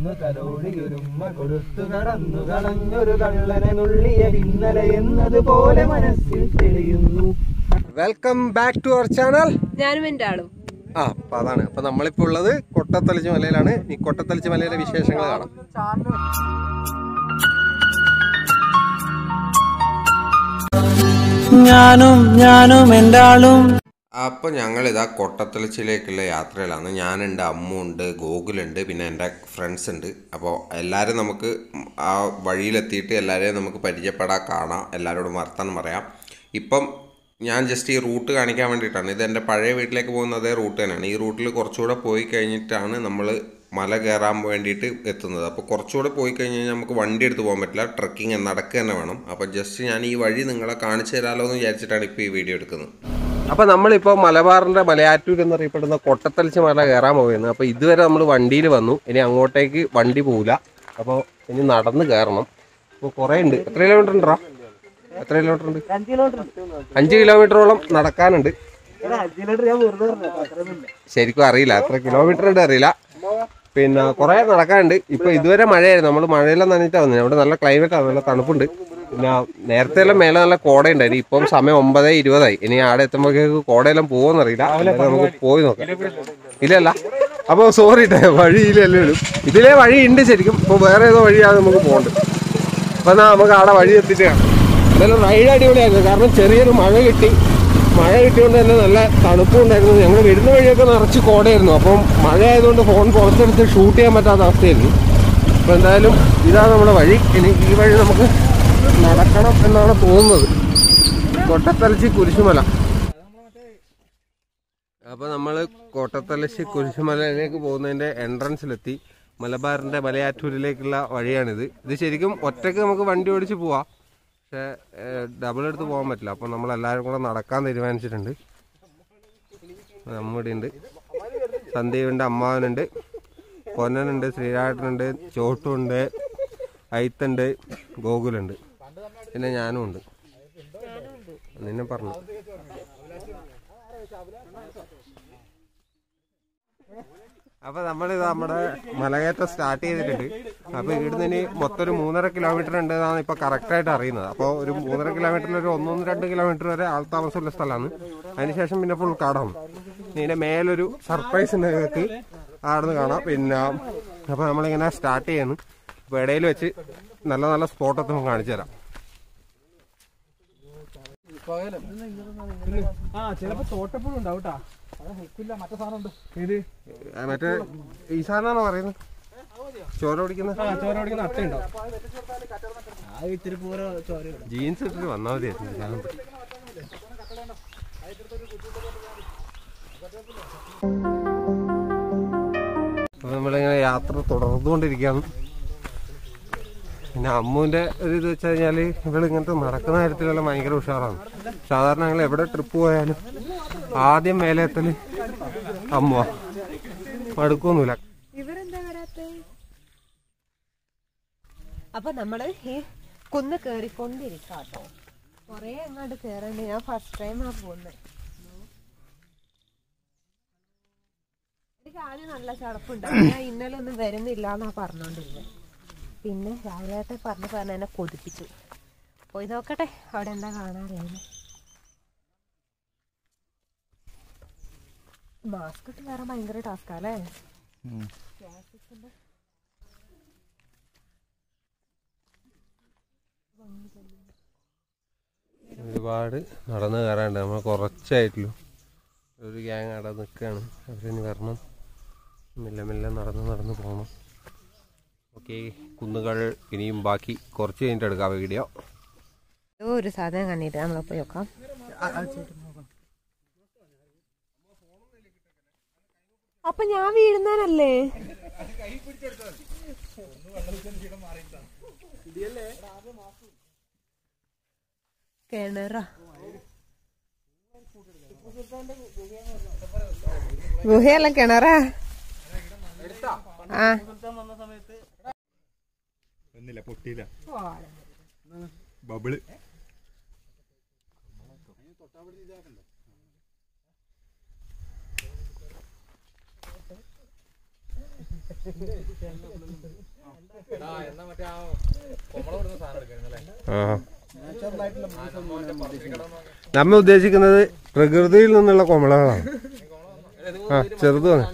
ഒന്ന് തലോടിയൊരുമ്മ കൊടുത്തു കടന്നു കളഞ്ഞൊരു കള്ളനെ നുള്ളിയത് ഇന്നലെ എന്നതുപോലെ മനസ്സിൽ തെളിയുന്നു welcome back to our channel ഞാനും എൻ്റെ ആളും ആ അപ്പൊ അതാണ് അപ്പൊ നമ്മളിപ്പോ ഉള്ളത് കൊട്ടത്തളിച്ച് മലയിലാണ് ഈ കൊട്ടത്തളിച്ച് മലയിലെ വിശേഷങ്ങൾ കാണാം ഞാനും ഞാനും എൻ്റെ ആളും അപ്പോൾ ഞങ്ങളിതാ കൊട്ടത്തളിച്ചിലേക്കുള്ള യാത്രയിലാണ് ഞാനുണ്ട് അമ്മുണ്ട് ഗോകുലുണ്ട് പിന്നെ എൻ്റെ ഫ്രണ്ട്സ് ഉണ്ട് അപ്പോൾ എല്ലാവരും നമുക്ക് ആ വഴിയിലെത്തിയിട്ട് എല്ലാവരെയും നമുക്ക് പരിചയപ്പെടാൻ കാണാം എല്ലാവരോടും വർത്തമാനം പറയാം ഇപ്പം ഞാൻ ജസ്റ്റ് ഈ റൂട്ട് കാണിക്കാൻ വേണ്ടിയിട്ടാണ് ഇത് എൻ്റെ പഴയ വീട്ടിലേക്ക് പോകുന്ന അതേ റൂട്ട് തന്നെയാണ് ഈ റൂട്ടിൽ കുറച്ചുകൂടെ പോയി കഴിഞ്ഞിട്ടാണ് നമ്മൾ മല കയറാൻ വേണ്ടിയിട്ട് എത്തുന്നത് അപ്പോൾ കുറച്ചുകൂടെ പോയി കഴിഞ്ഞ് കഴിഞ്ഞാൽ നമുക്ക് വണ്ടി എടുത്ത് പോകാൻ പറ്റില്ല ട്രക്കിങ് നടക്കുക തന്നെ വേണം അപ്പോൾ ജസ്റ്റ് ഞാൻ ഈ വഴി നിങ്ങളെ കാണിച്ചു തരാമല്ലോ എന്ന് വിചാരിച്ചിട്ടാണ് ഇപ്പോൾ ഈ വീഡിയോ എടുക്കുന്നത് അപ്പൊ നമ്മളിപ്പോ മലബാറിന്റെ മലയാറ്റൂർ എന്നറിയപ്പെടുന്ന കൊട്ടത്തളിച്ച് മല കയറാൻ പോവുകയാണ് അപ്പൊ ഇതുവരെ നമ്മൾ വണ്ടിയിൽ വന്നു ഇനി അങ്ങോട്ടേക്ക് വണ്ടി പോവില്ല അപ്പോൾ ഇനി നടന്ന് കയറണം അപ്പോൾ കുറേ ഉണ്ട് എത്ര കിലോമീറ്റർ ഉണ്ടോ എത്ര കിലോമീറ്റർ ഉണ്ട് അഞ്ച് കിലോമീറ്റർ അഞ്ച് കിലോമീറ്ററോളം നടക്കാനുണ്ട് അഞ്ച് കിലോമീറ്റർ ഞാൻ വെറുതെ പറഞ്ഞു അത്രയൊന്നുമില്ല ശരിക്കും അറിയില്ല എത്ര കിലോമീറ്റർ ഉണ്ട് അറിയില്ല പിന്നെ കുറേ നടക്കാനുണ്ട് ഇപ്പൊ ഇതുവരെ മഴയായിരുന്നു നമ്മൾ മഴയെല്ലാം നനഞ്ഞിട്ടാ വന്നത് അവിടെ നല്ല ക്ലൈമറ്റ് ആണ് നല്ല തണുപ്പുണ്ട് പിന്നെ നേരത്തെ എല്ലാം മേലെ നല്ല കോട ഉണ്ടായിരുന്നു ഇപ്പം സമയം ഒമ്പത് ഇരുപതായി ഇനി ആടെ എത്തുമ്പോഴേക്ക് കോടയെല്ലാം പോകുമെന്നറിയില്ല എന്തായാലും നമുക്ക് പോയി നോക്കാം ഇല്ലല്ല അപ്പൊ സോറി വഴിയിലല്ലേ ഉള്ളൂ ഇതിലേ വഴി ഉണ്ട് ശരിക്കും ഇപ്പൊ വേറെ ഏതോ വഴിയാണ് നമുക്ക് പോകേണ്ടത് അപ്പൊ എന്നാ നമുക്ക് ആടെ വഴി എത്തിയിട്ട് കാണാം എന്തായാലും റൈഡ് അടിപൊളിയായിരുന്നു കാരണം ചെറിയൊരു മഴ കിട്ടി മഴ കിട്ടിയോണ്ട് തന്നെ നല്ല തണുപ്പും ഉണ്ടായിരുന്നു ഞങ്ങൾ വരുന്ന വഴിയൊക്കെ നിറച്ച് കോടയായിരുന്നു അപ്പം മഴ ആയതുകൊണ്ട് ഫോൺ പുറത്തെടുത്ത് ഷൂട്ട് ചെയ്യാൻ പറ്റാത്ത അവസ്ഥയായിരുന്നു അപ്പോൾ എന്തായാലും ഇതാണ് നമ്മുടെ വഴി ഇനി ഈ വഴി നമുക്ക് നടക്കണം എന്നാണ് തോന്നുന്നത് കൊട്ടത്തലച്ചി കുരിശുമല അപ്പോൾ നമ്മൾ കോട്ടത്തലശ്ശി കുരിശുമലയിലേക്ക് പോകുന്നതിൻ്റെ എൻട്രൻസിലെത്തി മലബാറിൻ്റെ മലയാറ്റൂരിലേക്കുള്ള വഴിയാണിത് ഇത് ശരിക്കും ഒറ്റയ്ക്ക് നമുക്ക് വണ്ടി ഓടിച്ച് പോവാം പക്ഷേ ഡബിൾ എടുത്ത് പോകാൻ പറ്റില്ല അപ്പോൾ നമ്മൾ എല്ലാവരും കൂടെ നടക്കാൻ തീരുമാനിച്ചിട്ടുണ്ട് നമ്മുടെ ഉണ്ട് സന്ദീപുണ്ട് അമ്മാവനുണ്ട് പൊന്നനുണ്ട് ശ്രീരാട്ടനുണ്ട് ചോട്ടുണ്ട് ഐത്തുണ്ട് ഗോകുലുണ്ട് പിന്നെ ഞാനും ഉണ്ട് നിന്നെ പറഞ്ഞു അപ്പൊ നമ്മളിത് നമ്മുടെ മലകയറ്റം സ്റ്റാർട്ട് ചെയ്തിട്ടുണ്ട് അപ്പൊ ഇവിടുന്ന് ഇനി മൊത്തം ഒരു മൂന്നര കിലോമീറ്റർ ഉണ്ട് എന്നാണ് ഇപ്പൊ കറക്റ്റ് ആയിട്ട് അറിയുന്നത് അപ്പോൾ ഒരു മൂന്നര കിലോമീറ്ററിൽ ഒരു ഒന്നൊന്ന് രണ്ട് കിലോമീറ്റർ വരെ ആൾ താമസമുള്ള സ്ഥലമാണ് അതിനുശേഷം പിന്നെ ഫുൾ കാടാണ് ഇതിന്റെ മേലൊരു സർപ്രൈസ് ഉണ്ട് നിങ്ങൾക്ക് ആടുന്ന് കാണാം പിന്നെ അപ്പൊ നമ്മളിങ്ങനെ സ്റ്റാർട്ട് ചെയ്യുന്നു അപ്പൊ ഇടയിൽ വെച്ച് നല്ല നല്ല സ്പോട്ടൊക്കെ നമുക്ക് കാണിച്ചു തരാം ആ ചിലപ്പോ തോട്ടപ്പുഴും ഉണ്ടാവും കേട്ടാ അത് ഹെക്കില്ല മറ്റേ സാധനം ഉണ്ട് ഇത് ആ, മറ്റേ ഈ സാധനമാണോ പറയുന്നത് ചോര ഓടിക്കുന്ന ചോര ഓടിക്കുന്ന അട്ട ഉണ്ടാവും ആ ഇത്തിരി പൂര ചോര ജീൻസ് ഇട്ടിട്ട് വന്നാൽ മതിയായിരുന്നു ഞാൻ അപ്പൊ നമ്മളിങ്ങനെ യാത്ര തുടർന്നുകൊണ്ടിരിക്കുകയാണ് പിന്നെ അമ്മുവിന്റെ ഒരു ഇത് വെച്ച് കഴിഞ്ഞാല് ഇവള് ഇങ്ങനത്തെ നടക്കുന്ന കാര്യത്തിലെല്ലാം ഭയങ്കര ഉഷാറാണ് സാധാരണ ഞങ്ങൾ എവിടെ ട്രിപ്പ് പോയാലും ആദ്യം മേലെ എത്തല് അമ്മ മടുക്കൊന്നുമില്ല ഇവരെന്താ വരാത്ത അപ്പൊ നമ്മള് ഈ കുന്ന് കേറിക്കൊണ്ടിരിക്കാട്ടോ കൊറേ അങ്ങോട്ട് കേറണ്ട് ഞാൻ ഫസ്റ്റ് ടൈമാ പോകുന്നത് എനിക്ക് ആദ്യം നല്ല ചടപ്പുണ്ടാവും ഞാൻ ഇന്നലെ ഒന്നും വരുന്നില്ല എന്നാ പറഞ്ഞോണ്ടിരുന്നത് പിന്നെ രാവിലത്തെ പറഞ്ഞ് പറഞ്ഞ് എന്നെ കൊതിപ്പിച്ചു പോയി നോക്കട്ടെ അവിടെ എന്താ കാണാറില്ല മാസ്ക് ഇട്ട് വേറെ ഭയങ്കര ടാസ്കാ അല്ലേ ഒരുപാട് നടന്ന് കയറാണ്ട് നമ്മൾ കുറച്ചായിട്ടുള്ളൂ ഒരു ഗ്യാങ് അവിടെ നിൽക്കുകയാണ് അവരിനി വരണം മെല്ലെ മെല്ലെ നടന്ന് നടന്ന് പോകണം ഓക്കെ കുന്നുകൾ ഇനിയും ബാക്കി കുറച്ച് കഴിഞ്ഞിട്ട് എടുക്കാം വീഡിയോ ഏതോ ഒരു സാധനം കണ്ടിട്ട് നമ്മളെ പോയി നോക്കാം അപ്പൊ ഞാൻ വീഴുന്നേനല്ലേ കിണറ ഗുഹയല്ല കിണറാ ആ ഒന്നില്ല പൊട്ടിയില്ല ബബിള് ആ നമ്മ ഉദ്ദേശിക്കുന്നത് പ്രകൃതിയിൽ നിന്നുള്ള കൊമളകളാണ് ആ ചെറുത് വന്ന്.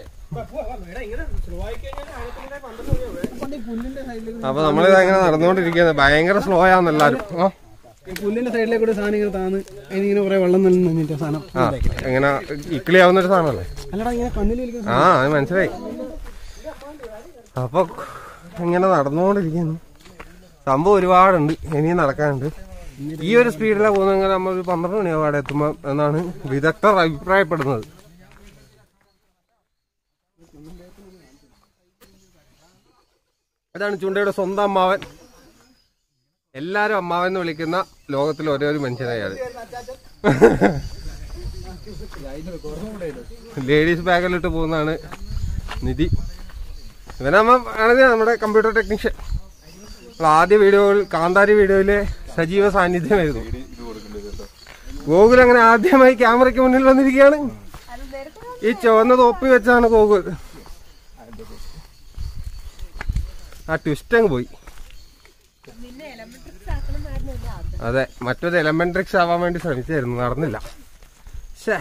അപ്പൊ നമ്മളിത് അങ്ങനെ നടന്നുകൊണ്ടിരിക്കുന്നത് ഭയങ്കര സ്ലോ ആണെന്ന് എല്ലാരും ആ ഈ പുല്ലിന്റെ സൈഡിലേക്ക് കൂടെ സാധനം ഇങ്ങനെ താന്ന് അതിനിങ്ങനെ കുറെ വെള്ളം നിന്ന് നിന്നിട്ട് സാധനം ആ എങ്ങനെ ഇക്കിളി ആവുന്ന ഒരു സാധനമല്ലേ അല്ലടാ ഇങ്ങനെ കണ്ണിലിരിക്കുന്ന ആ അത് മനസ്സിലായി അപ്പൊ ഇങ്ങനെ നടന്നുകൊണ്ടിരിക്കുന്നു സംഭവം ഒരുപാടുണ്ട് ഇനിയും നടക്കാനുണ്ട് ഈ ഒരു സ്പീഡിലാണ് പോകുന്നെങ്കിൽ നമ്മൾ ഒരു പന്ത്രണ്ട് മണിയാവും അവിടെ എത്തുമ്പോൾ എന്നാണ് വിദഗ്ധർ അഭിപ്രായപ്പെടുന്നത് അതാണ് ചുണ്ടയുടെ സ്വന്തം അമ്മാവൻ എല്ലാരും അമ്മാവൻ എന്ന് വിളിക്കുന്ന ലോകത്തിൽ ഒരേ ഒരു മനുഷ്യനായാണ് ലേഡീസ് ബാഗിലിട്ട് പോകുന്നതാണ് നിധി ഇവനമ്മ ആണത് നമ്മുടെ കമ്പ്യൂട്ടർ ടെക്നീഷ്യൻ നമ്മൾ ആദ്യ വീഡിയോയിൽ കാന്താരി വീഡിയോയിലെ സജീവ സാന്നിധ്യമായിരുന്നു ഗോകുൽ അങ്ങനെ ആദ്യമായി ക്യാമറയ്ക്ക് മുന്നിൽ വന്നിരിക്കുകയാണ് ഈ ചുവന്ന തോപ്പി വെച്ചാണ് ഗോകുൽ ആ ട്വിസ്റ്റ് അങ്ങ് പോയി പിന്നെ എലമെട്രിക്സ് ആക്കണമെന്നായിരുന്നില്ല അത് അതെ മറ്റൊരു എലമെന്ററിക്സ് ആവാൻ വേണ്ടി ശ്രമിച്ചായിരുന്നു നടന്നില്ല ശ്ശേ.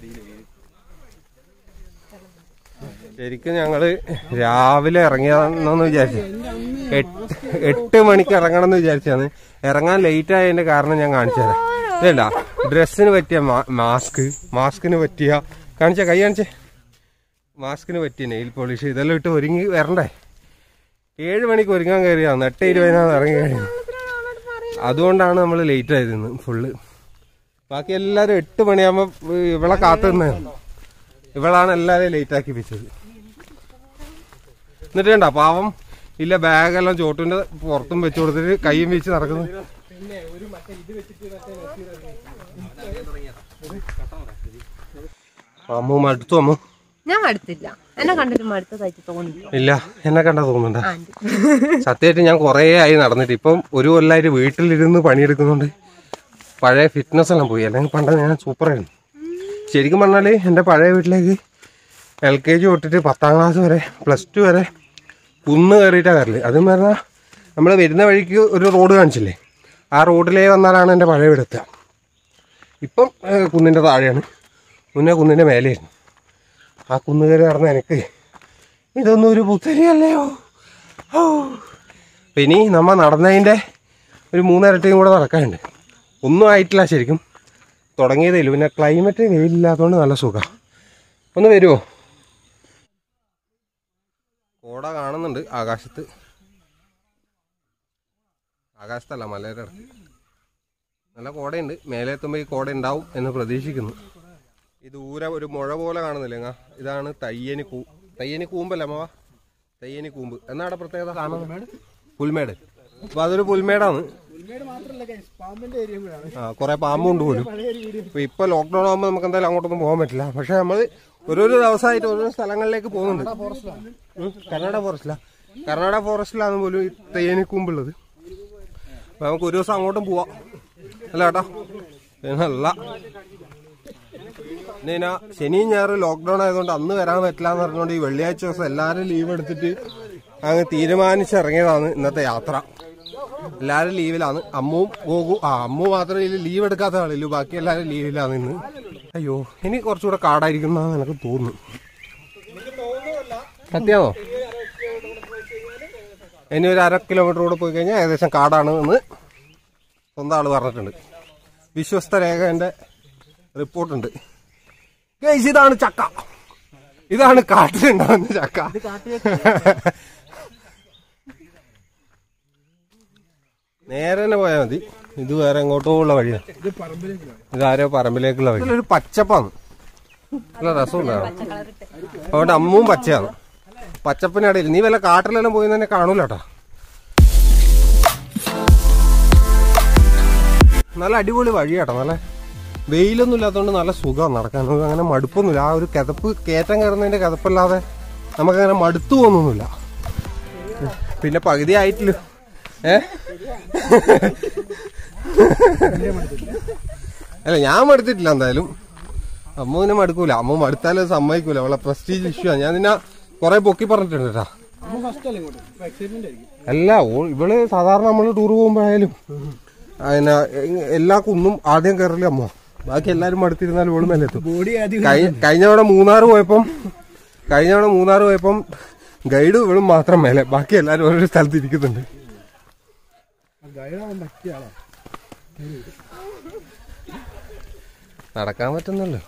ശരിക്കും ഞങ്ങള് രാവിലെ ഇറങ്ങിയാണെന്ന് വിചാരിച്ചു എട്ട് എട്ട് മണിക്ക് ഇറങ്ങണം എന്ന് വിചാരിച്ചാണ് ഇറങ്ങാൻ ലേറ്റ് ആയതിന്റെ കാരണം ഞാൻ കാണിച്ചു തരാം ഇതല്ല ഡ്രസ്സിന് പറ്റിയ മാ- മാസ്ക് മാസ്കിന് പറ്റിയ കാണിച്ച കൈ കാണിച്ചേ മാസ്കിന് പറ്റിയ നെയിൽ പോളിഷ് ഇതെല്ലാം ഇട്ട് ഒരുങ്ങി വരണ്ടേ ഏഴ് മണിക്ക് ഒരുങ്ങാൻ കയറിയാണ് എട്ട് ഇരുപതിനാണ് ഇറങ്ങി കഴിഞ്ഞു അതുകൊണ്ടാണ് നമ്മൾ ലേറ്റ് ആയത് ഇന്ന് ഫുള്ള് ബാക്കി എല്ലാരും എട്ട് മണിയാകുമ്പോ ഇവളെ കാത്തു നിന്നാണ് ഇവളാണ് എല്ലാരെയും ലേറ്റ് ആക്കി വെച്ചത് എന്നിട്ട് കണ്ട പാവം ഇല്ല ബാഗെല്ലാം ചോട്ടിന്റെ പുറത്തും വെച്ച് കൊടുത്തിട്ട് കൈയും വെച്ച് നടക്കുന്നു അമ്മു മടുത്തു അമ്മു ഞാൻ മടുത്തില്ല എന്നെ കണ്ടിട്ട് മടുത്ത തയ്ച്ച് തോന്നി ഇല്ല എന്നെ കണ്ടാ തോന്നുന്നുണ്ട ആന്റി സത്യമായിട്ട് ഞാൻ കുറേ ആയി നടന്നിട്ട് ഇപ്പം ഒരു കൊല്ലമായിട്ട് വീട്ടിലിരുന്ന് പണിയെടുക്കുന്നുണ്ട് പഴയ ഫിറ്റ്നസ് എല്ലാം പോയി അല്ലെങ്കിൽ പണ്ട് ഞാൻ സൂപ്പറായിരുന്നു ശരിക്കും പറഞ്ഞാൽ എൻ്റെ പഴയ വീട്ടിലേക്ക് എൽ കെ ജി തൊട്ടിട്ട് പത്താം ക്ലാസ് വരെ പ്ലസ് ടു വരെ കുന്ന് കയറിയിട്ടാണ് കയറല് അതും പറഞ്ഞാൽ നമ്മൾ വരുന്ന വഴിക്ക് ഒരു റോഡ് കാണിച്ചില്ലേ ആ റോഡിലേ വന്നാലാണ് എൻ്റെ പഴയ വീട് എത്തുക ഇപ്പം ഏഹ്, കുന്നിൻ്റെ താഴെയാണ് മുന്നേ കുന്നിൻ്റെ മേലെയായിരുന്നു ആ കുന്ന് കയറി നടന്ന എനിക്ക് ഇതൊന്നും ഒരു പുത്തരിയല്ലയോ ഓ അപ്പം ഇനി നമ്മ നടന്നതിൻ്റെ ഒരു മൂന്നിരട്ടിയും കൂടെ നടക്കാനുണ്ട് ഒന്നും ആയിട്ടില്ല ശരിക്കും തുടങ്ങിയതേ ഉള്ളൂ പിന്നെ ക്ലൈമറ്റ് വെയിലില്ലാത്തതുകൊണ്ട് നല്ല സുഖം ഒന്ന് വരുമോ കോട കാണുന്നുണ്ട് ആകാശത്ത് ആകാശത്തല്ല മലയുടെ അടുത്ത് നല്ല കോടയുണ്ട് മേലെ എത്തുമ്പോൾ ഈ കോട ഉണ്ടാവും എന്ന് പ്രതീക്ഷിക്കുന്നു ഈ ദൂരെ ഒരു മുഴ പോലെ കാണുന്നില്ലേ അങ്ങ്? ഇതാണ് തയ്യനി കൂ തയ്യനി കൂമ്പല്ല അമ്മ തയ്യനി കൂമ്പ് എന്നാടെ പ്രത്യേകത കാണുന്നത് പുൽമേട് അപ്പൊ അതൊരു പുൽമേടാണ് പാമ്പിന്റെ ഏരിയ കൂടാണ് ആ കുറെ പാമ്പുണ്ട് പോലും അപ്പൊ ഇപ്പൊ ലോക്ക്ഡൌൺ ആകുമ്പോൾ നമുക്ക് എന്തായാലും അങ്ങോട്ടൊന്നും പോകാൻ പറ്റില്ല പക്ഷെ നമ്മൾ ഓരോരോ ദിവസമായിട്ട് ഓരോ സ്ഥലങ്ങളിലേക്ക് പോകുന്നുണ്ട് ഉം, കർണാടക ഫോറസ്റ്റിലാ കർണാടക ഫോറസ്റ്റിലാണ് പോലും ഈ തയ്യനി കൂമ്പുള്ളത് അപ്പൊ നമുക്ക് ഒരു ദിവസം അങ്ങോട്ടും പോവാം അല്ല കേട്ടോ പിന്നല്ല പിന്നെ ശനിയും ഞായറും ലോക്ക്ഡൌൺ ആയതുകൊണ്ട് അന്ന് വരാൻ പറ്റില്ല എന്ന് പറഞ്ഞുകൊണ്ട് ഈ വെള്ളിയാഴ്ച ദിവസം എല്ലാവരും ലീവ് എടുത്തിട്ട് അങ്ങ് തീരുമാനിച്ചിറങ്ങിയതാണ് ഇന്നത്തെ യാത്ര എല്ലാവരും ലീവിലാണ് അമ്മുവും ഗോകു ആ അമ്മു മാത്രമേ ഇതിൽ ലീവ് എടുക്കാത്ത ആളില്ലു ബാക്കി എല്ലാവരും ലീവിലാണ് ഇന്ന് അയ്യോ ഇനി കുറച്ചുകൂടെ കാടായിരിക്കും എന്നാണ് എനിക്ക് തോന്നുന്നു സത്യാണോ ഇനി ഒരു അര കിലോമീറ്റർ കൂടെ പോയി കഴിഞ്ഞാൽ ഏകദേശം കാടാണ് എന്ന് സ്വന്തം ആള് പറഞ്ഞിട്ടുണ്ട് വിശ്വസ്ത രേഖ എന്റെ റിപ്പോർട്ടുണ്ട് ഗൈസ് ഇതാണ് ചക്ക ഇതാണ് കാട്ടിലുണ്ടാവുന്ന ചക്ക നേരെ തന്നെ പോയാൽ മതി ഇത് വേറെ എങ്ങോട്ടോ ഉള്ള വഴിയാണ് ഇത് പറമ്പിലേക്ക് ഇതാരോ പറമ്പിലേക്കുള്ള വഴി ഒരു പച്ചപ്പാണ് നല്ല രസമുണ്ടാണ് അതുകൊണ്ട് അമ്മും പച്ചയാണ് പച്ചപ്പിനിടയിൽ നീ വല്ല കാട്ടിലെല്ലാം പോയി തന്നെ കാണൂല കേട്ടോ നല്ല അടിപൊളി വഴിയാട്ടോ നല്ല വെയിലൊന്നും ഇല്ലാത്തതുകൊണ്ട് നല്ല സുഖമാണ് നടക്കാൻ നമുക്ക് അങ്ങനെ മടുപ്പൊന്നുമില്ല ആ ഒരു കിതപ്പ് കയറ്റം കയറുന്നതിന്റെ കിതപ്പല്ലാതെ നമുക്കങ്ങനെ മടുത്തു പോകുന്നൊന്നുമില്ല പിന്നെ പകുതി ആയിട്ടില്ല ഏ അല്ല ഞാൻ മടുത്തിട്ടില്ല എന്തായാലും അമ്മ പിന്നെ മടുക്കൂല അമ്മ മടുത്താലും അത് സമ്മതിക്കൂല അവളെ പ്രസ്റ്റീജ് ഇഷ്യൂ ആണ് ഞാൻ നിന്നെ കൊറേ പൊക്കി പറഞ്ഞിട്ടുണ്ട് കേട്ടാ അമ്മ ഫസ്റ്റ് അല്ലേ ഇങ്ങോട്ട് എക്സൈറ്റ്മെന്റ് ആയിരിക്കും അല്ല ഓ- ഇവള് സാധാരണ നമ്മൾ ടൂർ പോകുമ്പോഴായാലും അതിനെ എല്ലാ കുന്നും ആദ്യം കയറില്ല അമ്മ ബാക്കി എല്ലാരും മടുത്തിരുന്നാലും ഇവള് മേലെ എത്തും ബോഡി ആദ്യം കഴി- കഴിഞ്ഞ തവണ മൂന്നാർ പോയപ്പം കഴിഞ്ഞ തവണ മൂന്നാർ പോയപ്പം ഗൈഡ് ഇവളും മാത്രം മേലെ ബാക്കി എല്ലാരും ഓരോ സ്ഥലത്ത് ഇരിക്കുന്നുണ്ട് ഗൈഡാവാൻ പറ്റിയ ആളാ നടക്കാൻ പറ്റുന്നല്ലോ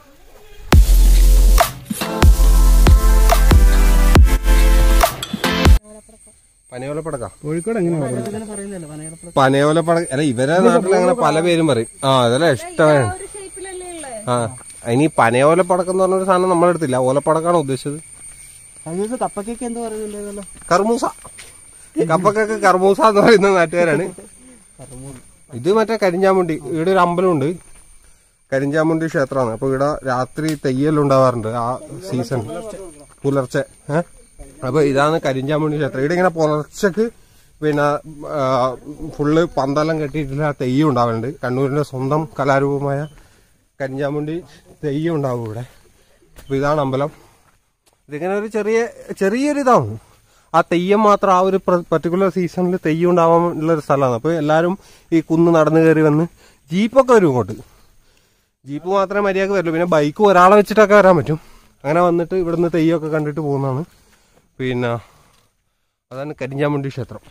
പനയോലപ്പടക്കാം കോഴിക്കോട് എങ്ങനെയാ പറയുന്നല്ലോ പനയടപ്പുറം പനയോലപ്പട അല്ല ഇവരെ നാട്ടിൽ അങ്ങനെ പല പേരും പറയും ആ അതല്ല ഇഷ്ടമാണ് ഒരു ഷേപ്പിലല്ലേ ഉള്ളത് ആ ഇനി പനയോലപ്പടക്കം എന്ന് പറഞ്ഞൊരു സാധനം നമ്മുടെ അടുത്തില്ല ഓലപ്പടക്കാണ് ഉദ്ദേശിച്ചത് അത് കപ്പക്കൊക്കെ എന്താ പറയുന്നുണ്ടായിരുന്നല്ലോ കർമൂസ കപ്പക്കൊക്കെ കർമൂസ എന്ന് പറയുന്ന നാട്ടുകാരാണ് ഇത് മറ്റേ കരിഞ്ചാമുണ്ടി ഇവിടെ ഒരു അമ്പലമുണ്ട് കരിഞ്ചാമുണ്ടി ക്ഷേത്രമാണ് അപ്പൊ ഇവിടെ രാത്രി തെയ്യെല്ലാം ഉണ്ടാവാറുണ്ട് ആ സീസൺ പുലർച്ചെ ഏഹ് അപ്പൊ ഇതാണ് കരിഞ്ചാമുണ്ടി ക്ഷേത്രം ഇവിടെ ഇങ്ങനെ പുലർച്ചക്ക് പിന്നെ ആ, ഫുള്ള് പന്തളം കെട്ടിയിട്ടുള്ള ആ തെയ്യം ഉണ്ടാവാറുണ്ട് കണ്ണൂരിന്റെ സ്വന്തം കലാരൂപമായ കരിഞ്ചാമുണ്ടി തെയ്യം ഉണ്ടാവും ഇവിടെ അപ്പൊ ഇതാണ് അമ്പലം ഇതിങ്ങനെ ഒരു ചെറിയ ചെറിയൊരു ഇതാണ് ആ തെയ്യം മാത്രം ആ ഒരു പർട്ടിക്കുലർ സീസണിൽ തെയ്യം ഉണ്ടാവാൻ ഉള്ള ഒരു സ്ഥലമാണ് അപ്പോൾ എല്ലാവരും ഈ കുന്ന് നടന്നു കയറി വന്ന് ജീപ്പൊക്കെ വരും ഇങ്ങോട്ട് ജീപ്പ് മാത്രമേ മര്യാദക്ക് വരുള്ളൂ പിന്നെ ബൈക്ക് ഒരാളെ വെച്ചിട്ടൊക്കെ വരാൻ പറ്റും അങ്ങനെ വന്നിട്ട് ഇവിടുന്ന് തെയ്യമൊക്കെ കണ്ടിട്ട് പോകുന്നതാണ് പിന്നെ അതാണ് കരിഞ്ചാമുണ്ടി ക്ഷേത്രം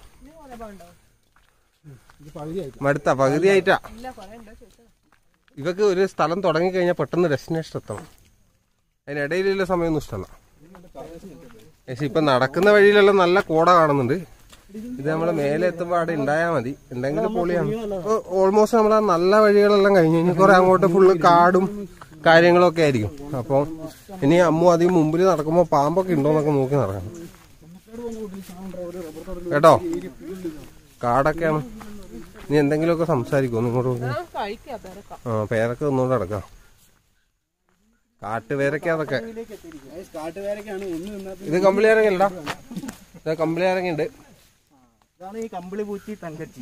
മടുത്ത പകുതിയായിട്ടാ ഇവക്ക് ഒരു സ്ഥലം തുടങ്ങി കഴിഞ്ഞാൽ പെട്ടെന്ന് ഡെസ്റ്റിനേഷൻ എത്തണം അതിനിടയിലുള്ള സമയമൊന്നും ഇഷ്ടമല്ല പക്ഷെ ഇപ്പൊ നടക്കുന്ന വഴിയിലെല്ലാം നല്ല കോട കാണുന്നുണ്ട് ഇത് നമ്മളെ മേലെ എത്തുമ്പോ അവിടെ ഉണ്ടായാൽ മതി ഉണ്ടെങ്കിൽ പൊളിയാണ് ഓൾമോസ്റ്റ് നമ്മളെ നല്ല വഴികളെല്ലാം കഴിഞ്ഞു ഇനി കുറെ അങ്ങോട്ട് ഫുള്ള് കാടും കാര്യങ്ങളും ഒക്കെ ആയിരിക്കും അപ്പം ഇനി അമ്മു അധികം മുമ്പിൽ നടക്കുമ്പോ പാമ്പൊക്കെ ഉണ്ടോന്നൊക്കെ നോക്കി നടക്കണം കേട്ടോ കാടൊക്കെയാണ് നീ എന്തെങ്കിലുമൊക്കെ സംസാരിക്കുമോ ഇങ്ങോട്ട് നോക്കി കഴിക്കാം പേരക്ക ആ പേരൊക്കെ ഒന്നുകൂടെ നടക്കാം കാട്ടുപേരൊക്കെ അതൊക്കെ കാട്ടുകാരൊക്കെയാണ് ഒന്ന് നിന്നാ ഇത് കമ്പിളി ഇറങ്ങില്ലടാ ഇത് കമ്പിളി ഇറങ്ങിണ്ട് ഇതാണ് ഈ കമ്പിളി പൂച്ചി തങ്കച്ചി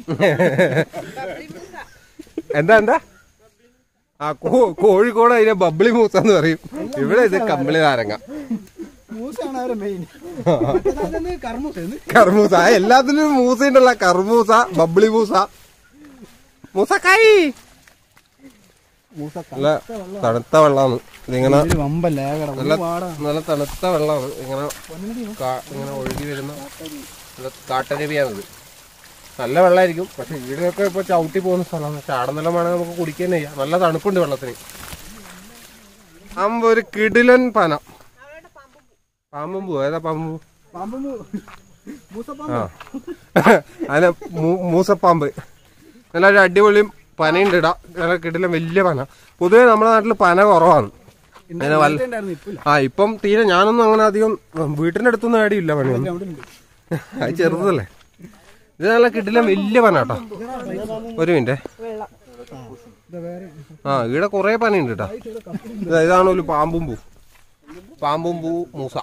എന്താ എന്താ ആ കോ- കോഴിക്കോട് അതിനെ ബബ്ലി മൂസ എന്ന് പറയും ഇവിടെ ഇത് കമ്പിളി നാരങ്ങ മൂസാണ് അവരെ മെയിൻ കർമ്മൂസ് കർമൂസ ആ, എല്ലാത്തിലും മൂസ ഉണ്ടല്ല കർമൂസ ബബ്ലി മൂസ മൂസക്കായി മൂസ നല്ല തണുത്ത വെള്ളമാണ് ഇതിങ്ങനെ വമ്പ ലേകട നല്ല നല്ല തണുത്ത വെള്ളമാണ് ഇങ്ങനെ കാ- ഇങ്ങനെ ഒഴുകി വരുന്ന നല്ല കാട്ടരുവിയാണിത് നല്ല വെള്ളമായിരിക്കും പക്ഷെ ഇവിടെയൊക്കെ ഇപ്പൊ ചവിട്ടി പോകുന്ന സ്ഥലമാണ് ചാടുന്നെല്ലാം വേണമെങ്കിൽ നമുക്ക് കുടിക്കാൻ ചെയ്യാം നല്ല തണുപ്പുണ്ട് വെള്ളത്തിന് ആകുമ്പോ ഒരു കിടിലൻ പന പാമ്പും പൂ ഏതാ പാമ്പു പാമ്പ് മൂസപ്പാമ്പ് ആ അതിന് മൂ- മൂസപ്പാമ്പ് നല്ല ഒരു അടിപൊളി പനയുണ്ട് ഇടാ നല്ല കിടിലൻ വലിയ പന പൊതുവെ നമ്മുടെ നാട്ടിൽ പന കുറവാണ് അങ്ങനെ വല്ല ഉണ്ടായിരുന്നു ഇപ്പില്ല ആ ഇപ്പം തീരെ ഞാനൊന്നും അങ്ങനെ അധികം ഉം, വീട്ടിന്റെ അടുത്തൊന്നും ആടിയില്ല പണിയൊന്നും അവിടെ ഉണ്ട് അത് ചെറുതല്ലേ ഇത് നല്ല കിട്ടില്ല വലിയ പന കേട്ടോ ഒരു മിനിറ്റ് വെള്ളം ഇത് വേറെ ആ ഇവിടെ കുറെ പനയുണ്ട് കേട്ടോ ഇതാ, ഇതാണ് ഒരു പാമ്പും പൂ പാമ്പും പൂ മൂസ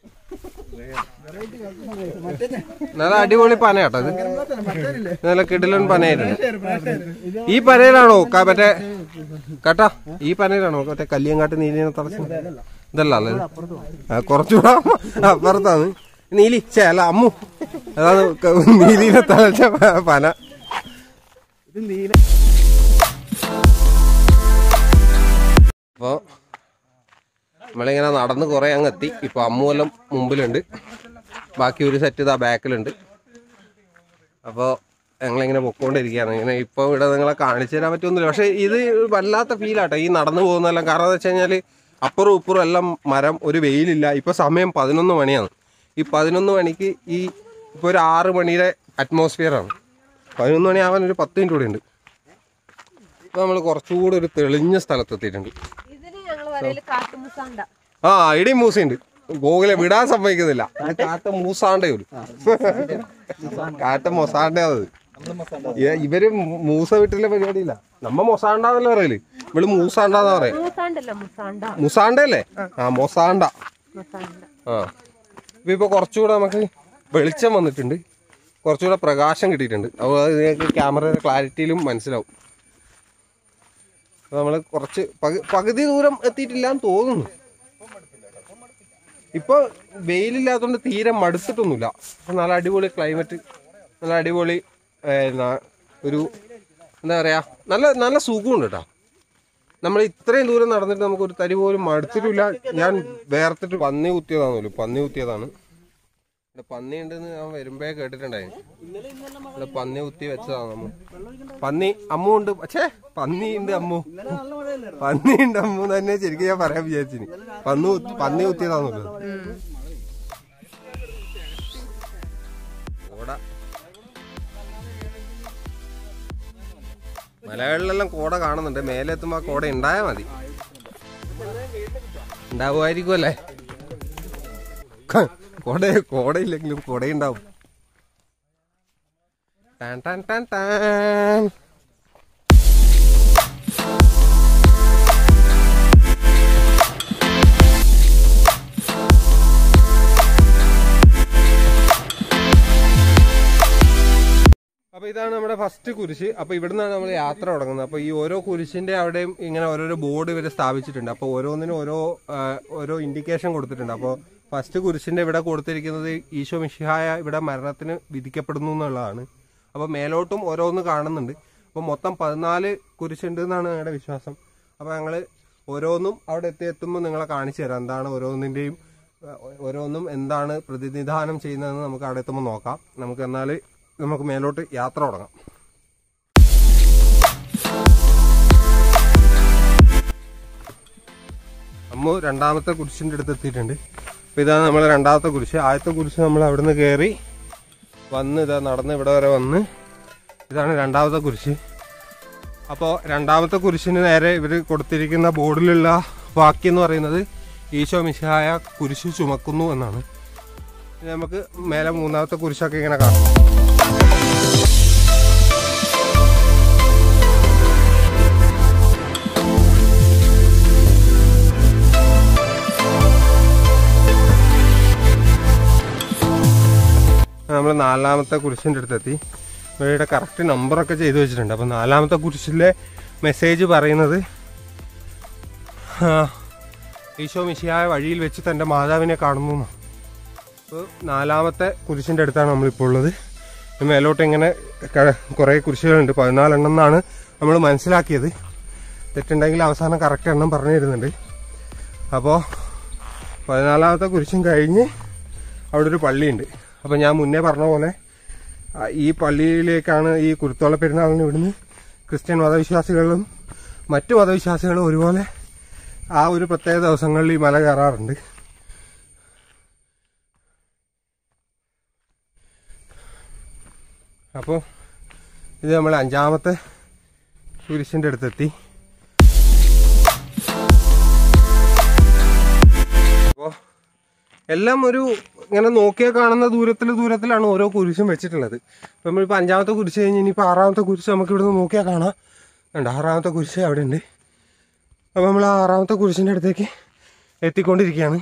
നല്ല അടിപൊളി പന കേട്ടോ ഇത് നല്ല കിടിലൻ പനയായിട്ടുണ്ട് ഈ പനയിലാണോ ക- മറ്റേ കേട്ടാ ഈ പനയിലാണോ മറ്റേ കല്ലിയങ്കാട്ട് നീലിനെ തടസ്സം ഇതല്ല അല്ലേ ആ, കുറച്ചുകൂടെ അപ്പുറത്താണ് നീലി ചേ അല്ല അമ്മു അതാണ് ക- നീലിനെ തളച്ച പ- പന ഇത് നീല അപ്പോ നമ്മളിങ്ങനെ നടന്ന് കുറെ അങ്ങ് എത്തി ഇപ്പൊ അമ്മുവെല്ലാം മുമ്പിലുണ്ട് ബാക്കി ഒരു സെറ്റ് ഇതാ ബാക്കിലുണ്ട് അപ്പോൾ ഞങ്ങളിങ്ങനെ പൊക്കോണ്ടിരിക്കുകയാണ് ഇങ്ങനെ ഇപ്പോൾ ഇവിടെ നിങ്ങളെ കാണിച്ചു തരാൻ പറ്റുമൊന്നുമില്ല പക്ഷേ ഇത് വല്ലാത്ത ഫീലാട്ടോ ഈ നടന്നു പോകുന്നതെല്ലാം കാരണം എന്ന് വെച്ച് കഴിഞ്ഞാൽ അപ്പുറം ഇപ്പുറം എല്ലാം മരം ഒരു വെയിലില്ല ഇപ്പോൾ സമയം പതിനൊന്ന് മണിയാണ് ഈ പതിനൊന്ന് മണിക്ക് ഈ ഇപ്പോൾ ഒരു ആറ് മണിയുടെ അറ്റ്മോസ്ഫിയറാണ് പതിനൊന്ന് മണി ആവാൻ ഒരു പത്ത് മിനിറ്റ് കൂടെ ഉണ്ട് ഇപ്പോൾ നമ്മൾ കുറച്ചുകൂടി ഒരു തെളിഞ്ഞ സ്ഥലത്തെത്തിയിട്ടുണ്ട് ഇതിന് ഞങ്ങൾ പറയല് കാട്ടുമുസാണ്ട ആ ഇടിയും മൂസയുണ്ട് ഗോകുലെ വിടാൻ സമ്മതിക്കുന്നില്ല ഇത് കാട്ട മൂസാണ്ടേ ഒരു കാട്ട മൊസാണ്ടേ അത് ഇ- ഇവര് മൂസ വീട്ടിലെ പരിപാടിയില്ല നമ്മ മൊസാണ്ടെന്നല്ല പറയല് ഇവള് മൂസാണ്ടാന്നാ പറയാ മൂസാണ്ടല്ല മുസാണ്ട മുസാണ്ടല്ലേ ആ മൊസാണ്ട മുസാണ്ട ആ ഇപ്പൊ ഇപ്പൊ കുറച്ചുകൂടെ നമുക്ക് വെളിച്ചം വന്നിട്ടുണ്ട് കുറച്ചുകൂടെ പ്രകാശം കിട്ടിയിട്ടുണ്ട് അപ്പോൾ അത് നിങ്ങൾക്ക് ക്യാമറയുടെ ക്ലാരിറ്റിയിലും മനസ്സിലാവും അപ്പോൾ നമ്മൾ കുറച്ച് പകു- പകുതി ദൂരം എത്തിയിട്ടില്ല എന്ന് തോന്നുന്നു ഇപ്പോൾ വെയിലില്ലാത്തതുകൊണ്ട് തീരെ മടുത്തിട്ടൊന്നുമില്ല അപ്പോൾ നല്ല അടിപൊളി ക്ലൈമറ്റ് നല്ല അടിപൊളി ഏ, ന- ഒരു എന്താ പറയുക നല്ല നല്ല സുഖമുണ്ട് കേട്ടോ നമ്മൾ ഇത്രയും ദൂരം നടന്നിട്ട് നമുക്ക് ഒരു തരി പോലും മടുത്തിട്ടില്ല ഞാൻ വേർത്തിട്ട് പന്നി കുത്തിയതാണല്ലോ പന്നി കുത്തിയതാണ് ഇവിടെ പന്നി ഉണ്ടെന്ന് ഞാൻ വരുമ്പേ കേട്ടിട്ടുണ്ടായിരുന്നു ഇവിടെ പന്നി കുത്തി വെച്ചതാണ് അമ്മു പന്നി അമ്മു ഉണ്ട് പക്ഷേ പന്നി ഉണ്ട് അമ്മു പന്നി ഉണ്ട് അമ്മു എന്ന് തന്നെ ശരിക്കും ഞാൻ പറയാൻ വിചാരിച്ചിന് പന്നി കുത്തി- പന്നി കുത്തിയതാണല്ലോ കോട മലകളിലെല്ലാം കോട കാണുന്നുണ്ട് മേലെ എത്തുമ്പോ ആ കോട ഉണ്ടായാ മതി ഉണ്ടാവുമായിരിക്കും അല്ലേ കോട കോടയില്ലെങ്കിലും കോടയുണ്ടാവും ടാൻ ടാൻ ടാൻ ടാൻ അപ്പൊ ഇതാണ് നമ്മുടെ ഫസ്റ്റ് കുരിശ് അപ്പൊ ഇവിടുന്നാണ് നമ്മൾ യാത്ര തുടങ്ങുന്നത് അപ്പൊ ഈ ഓരോ കുരിശിന്റെ അവിടെയും ഇങ്ങനെ ഓരോരോ ബോർഡ് ഇവര് സ്ഥാപിച്ചിട്ടുണ്ട് അപ്പൊ ഓരോന്നിനും ഓരോ ആ, ഓരോ ഇൻഡിക്കേഷൻ കൊടുത്തിട്ടുണ്ട് അപ്പോൾ ഫസ്റ്റ് കുരിശിന്റെ ഇവിടെ കൊടുത്തിരിക്കുന്നത് ഈശോ മിഷിഹായ ഇവിടെ മരണത്തിന് വിധിക്കപ്പെടുന്നു എന്നുള്ളതാണ് അപ്പൊ മേലോട്ടും ഓരോന്ന് കാണുന്നുണ്ട് അപ്പൊ മൊത്തം പതിനാല് കുരിശുണ്ട് എന്നാണ് ഞങ്ങളുടെ വിശ്വാസം അപ്പൊ ഞങ്ങള് ഓരോന്നും അവിടെ എത്തി എത്തുമ്പോൾ നിങ്ങളെ കാണിച്ചു തരാം എന്താണ് ഓരോന്നിന്റെയും ആ, ഓരോന്നും എന്താണ് പ്രതിനിധാനം ചെയ്യുന്നതെന്ന് നമുക്ക് അവിടെ എത്തുമ്പോൾ നോക്കാം നമുക്ക് എന്നാൽ നമുക്ക് മേലോട്ട് യാത്ര തുടങ്ങാം അമ്മു രണ്ടാമത്തെ കുരിശിന്റെ അടുത്ത് എത്തിയിട്ടുണ്ട് അപ്പൊ ഇതാണ് നമ്മളെ രണ്ടാമത്തെ കുരിശ് ആദ്യത്തെ കുരിശ് നമ്മൾ അവിടുന്ന് കയറി വന്ന് ഇതാ നടന്ന് ഇവിടെ വരെ വന്ന് ഇതാണ് രണ്ടാമത്തെ കുരിശ് അപ്പോൾ രണ്ടാമത്തെ കുരിശിന് നേരെ ഇവർ കൊടുത്തിരിക്കുന്ന ബോർഡിലുള്ള വാക്യം എന്ന് പറയുന്നത് ഈശോ മിശിഹായ കുരിശ് ചുമക്കുന്നു എന്നാണ് ഇനി നമുക്ക് മേലെ മൂന്നാമത്തെ കുരിശൊക്കെ ഇങ്ങനെ കാണാം നമ്മൾ നാലാമത്തെ കുരിശിൻ്റെ അടുത്തെത്തി ഇവരുടെ കറക്റ്റ് നമ്പറൊക്കെ ചെയ്തു വെച്ചിട്ടുണ്ട് അപ്പോൾ നാലാമത്തെ കുരിശിലെ മെസ്സേജ് പറയുന്നത് ആ, ഈശോ മിശിയായ വഴിയിൽ വെച്ച് തൻ്റെ മാതാവിനെ കാണുന്നു എന്നാ. അപ്പോൾ നാലാമത്തെ കുരിശിൻ്റെ അടുത്താണ് നമ്മളിപ്പോൾ ഉള്ളത് ഇത് മേലോട്ട് ഇങ്ങനെ ക- കുറേ കുരിശുകളുണ്ട് പതിനാലെണ്ണം എന്നാണ് നമ്മൾ മനസ്സിലാക്കിയത് തെറ്റുണ്ടെങ്കിൽ അവസാനം കറക്റ്റ് എണ്ണം പറഞ്ഞു തരുന്നുണ്ട് അപ്പോൾ പതിനാലാമത്തെ കുരിശും കഴിഞ്ഞ് അവിടെ ഒരു പള്ളിയുണ്ട് അപ്പോൾ ഞാൻ മുന്നേ പറഞ്ഞ പോലെ ആ, ഈ പള്ളിയിലേക്കാണ് ഈ കുരുത്തോള പെരുന്നാളിന് ഇവിടുന്ന് ക്രിസ്ത്യൻ മതവിശ്വാസികളും മറ്റു മതവിശ്വാസികളും ഒരുപോലെ ആ ഒരു പ്രത്യേക ദിവസങ്ങളിൽ ഈ മല കയറാറുണ്ട് അപ്പോൾ ഇത് നമ്മൾ അഞ്ചാമത്തെ കുരിശിൻ്റെ അടുത്തെത്തി അപ്പോൾ എല്ലാം ഒരു ഇങ്ങനെ നോക്കിയാൽ കാണുന്ന ദൂരത്തിൽ ദൂരത്തിലാണ് ഓരോ കുരിശും വെച്ചിട്ടുള്ളത് ഇപ്പം നമ്മളിപ്പോൾ അഞ്ചാമത്തെ കുരിശ് കഴിഞ്ഞ് ഇനിയിപ്പോൾ ആറാമത്തെ കുരിശ് നമുക്ക് ഇവിടുന്ന് നോക്കിയാൽ കാണാം ഉണ്ട് ആറാമത്തെ കുരിശ് അവിടെ ഉണ്ട് അപ്പോൾ നമ്മൾ ആ ആറാമത്തെ കുരിശിൻ്റെ അടുത്തേക്ക് എത്തിക്കൊണ്ടിരിക്കുകയാണ്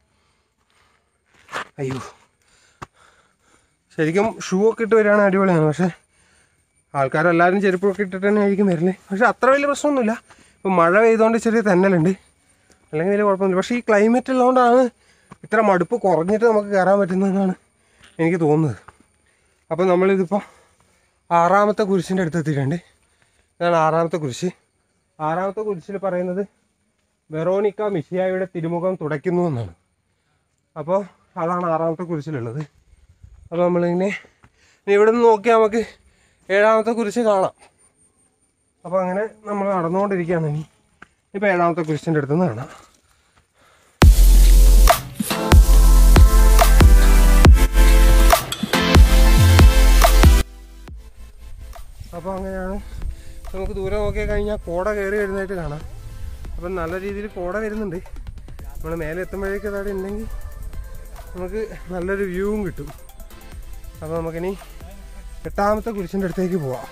അയ്യോ ശരിക്കും ഷൂ ഒക്കെ ഇട്ട് വരികയാണെങ്കിൽ അടിപൊളിയാണ് പക്ഷേ ആൾക്കാരെല്ലാവരും ചെരുപ്പൊക്കെ ഇട്ടിട്ട് തന്നെ ആയിരിക്കും വരുന്നത് പക്ഷെ അത്ര വലിയ പ്രശ്നമൊന്നുമില്ല ഇപ്പം മഴ പെയ്തുകൊണ്ട് ചെറിയ തെന്നലുണ്ട് അല്ലെങ്കിൽ വലിയ കുഴപ്പമൊന്നുമില്ല പക്ഷേ ഈ ക്ലൈമറ്റ് ഉള്ളതുകൊണ്ടാണ് ഇത്ര മടുപ്പ് കുറഞ്ഞിട്ട് നമുക്ക് കയറാൻ പറ്റുന്നതെന്നാണ് എനിക്ക് തോന്നുന്നത് അപ്പോൾ നമ്മളിതിപ്പോൾ ആറാമത്തെ കുരിശിൻ്റെ അടുത്ത് എത്തിയിട്ടുണ്ട് ഇതാണ് ആറാമത്തെ കുരിശ് ആറാമത്തെ കുരിശിൽ പറയുന്നത് വെറോണിക്ക മിഷിയായുടെ തിരുമുഖം തുടയ്ക്കുന്നു എന്നാണ് അപ്പോൾ അതാണ് ആറാമത്തെ കുരിശിലുള്ളത് അപ്പോൾ നമ്മളിങ്ങനെ ഇനി ഇവിടെ നിന്ന് നോക്കിയാൽ നമുക്ക് ഏഴാമത്തെ കുരിശ് കാണാം അപ്പോൾ അങ്ങനെ നമ്മൾ നടന്നുകൊണ്ടിരിക്കുകയാണ് ഇനി ഇപ്പോൾ ഏഴാമത്തെ കുരിശിൻ്റെ അടുത്ത് നിന്ന് കാണാം അപ്പോൾ അങ്ങനെയാണ് നമുക്ക് ദൂരെ നോക്കി കഴിഞ്ഞാൽ കോട കയറി വരുന്നതായിട്ട് കാണാം അപ്പം നല്ല രീതിയിൽ കോട വരുന്നുണ്ട് നമ്മൾ മേലെ എത്തുമ്പോഴേക്കും അതവിടെ ഉണ്ടെങ്കിൽ നമുക്ക് നല്ലൊരു വ്യൂവും കിട്ടും അപ്പോൾ നമുക്കിനി എട്ടാമത്തെ കുരിശിൻ്റെ അടുത്തേക്ക് പോവാം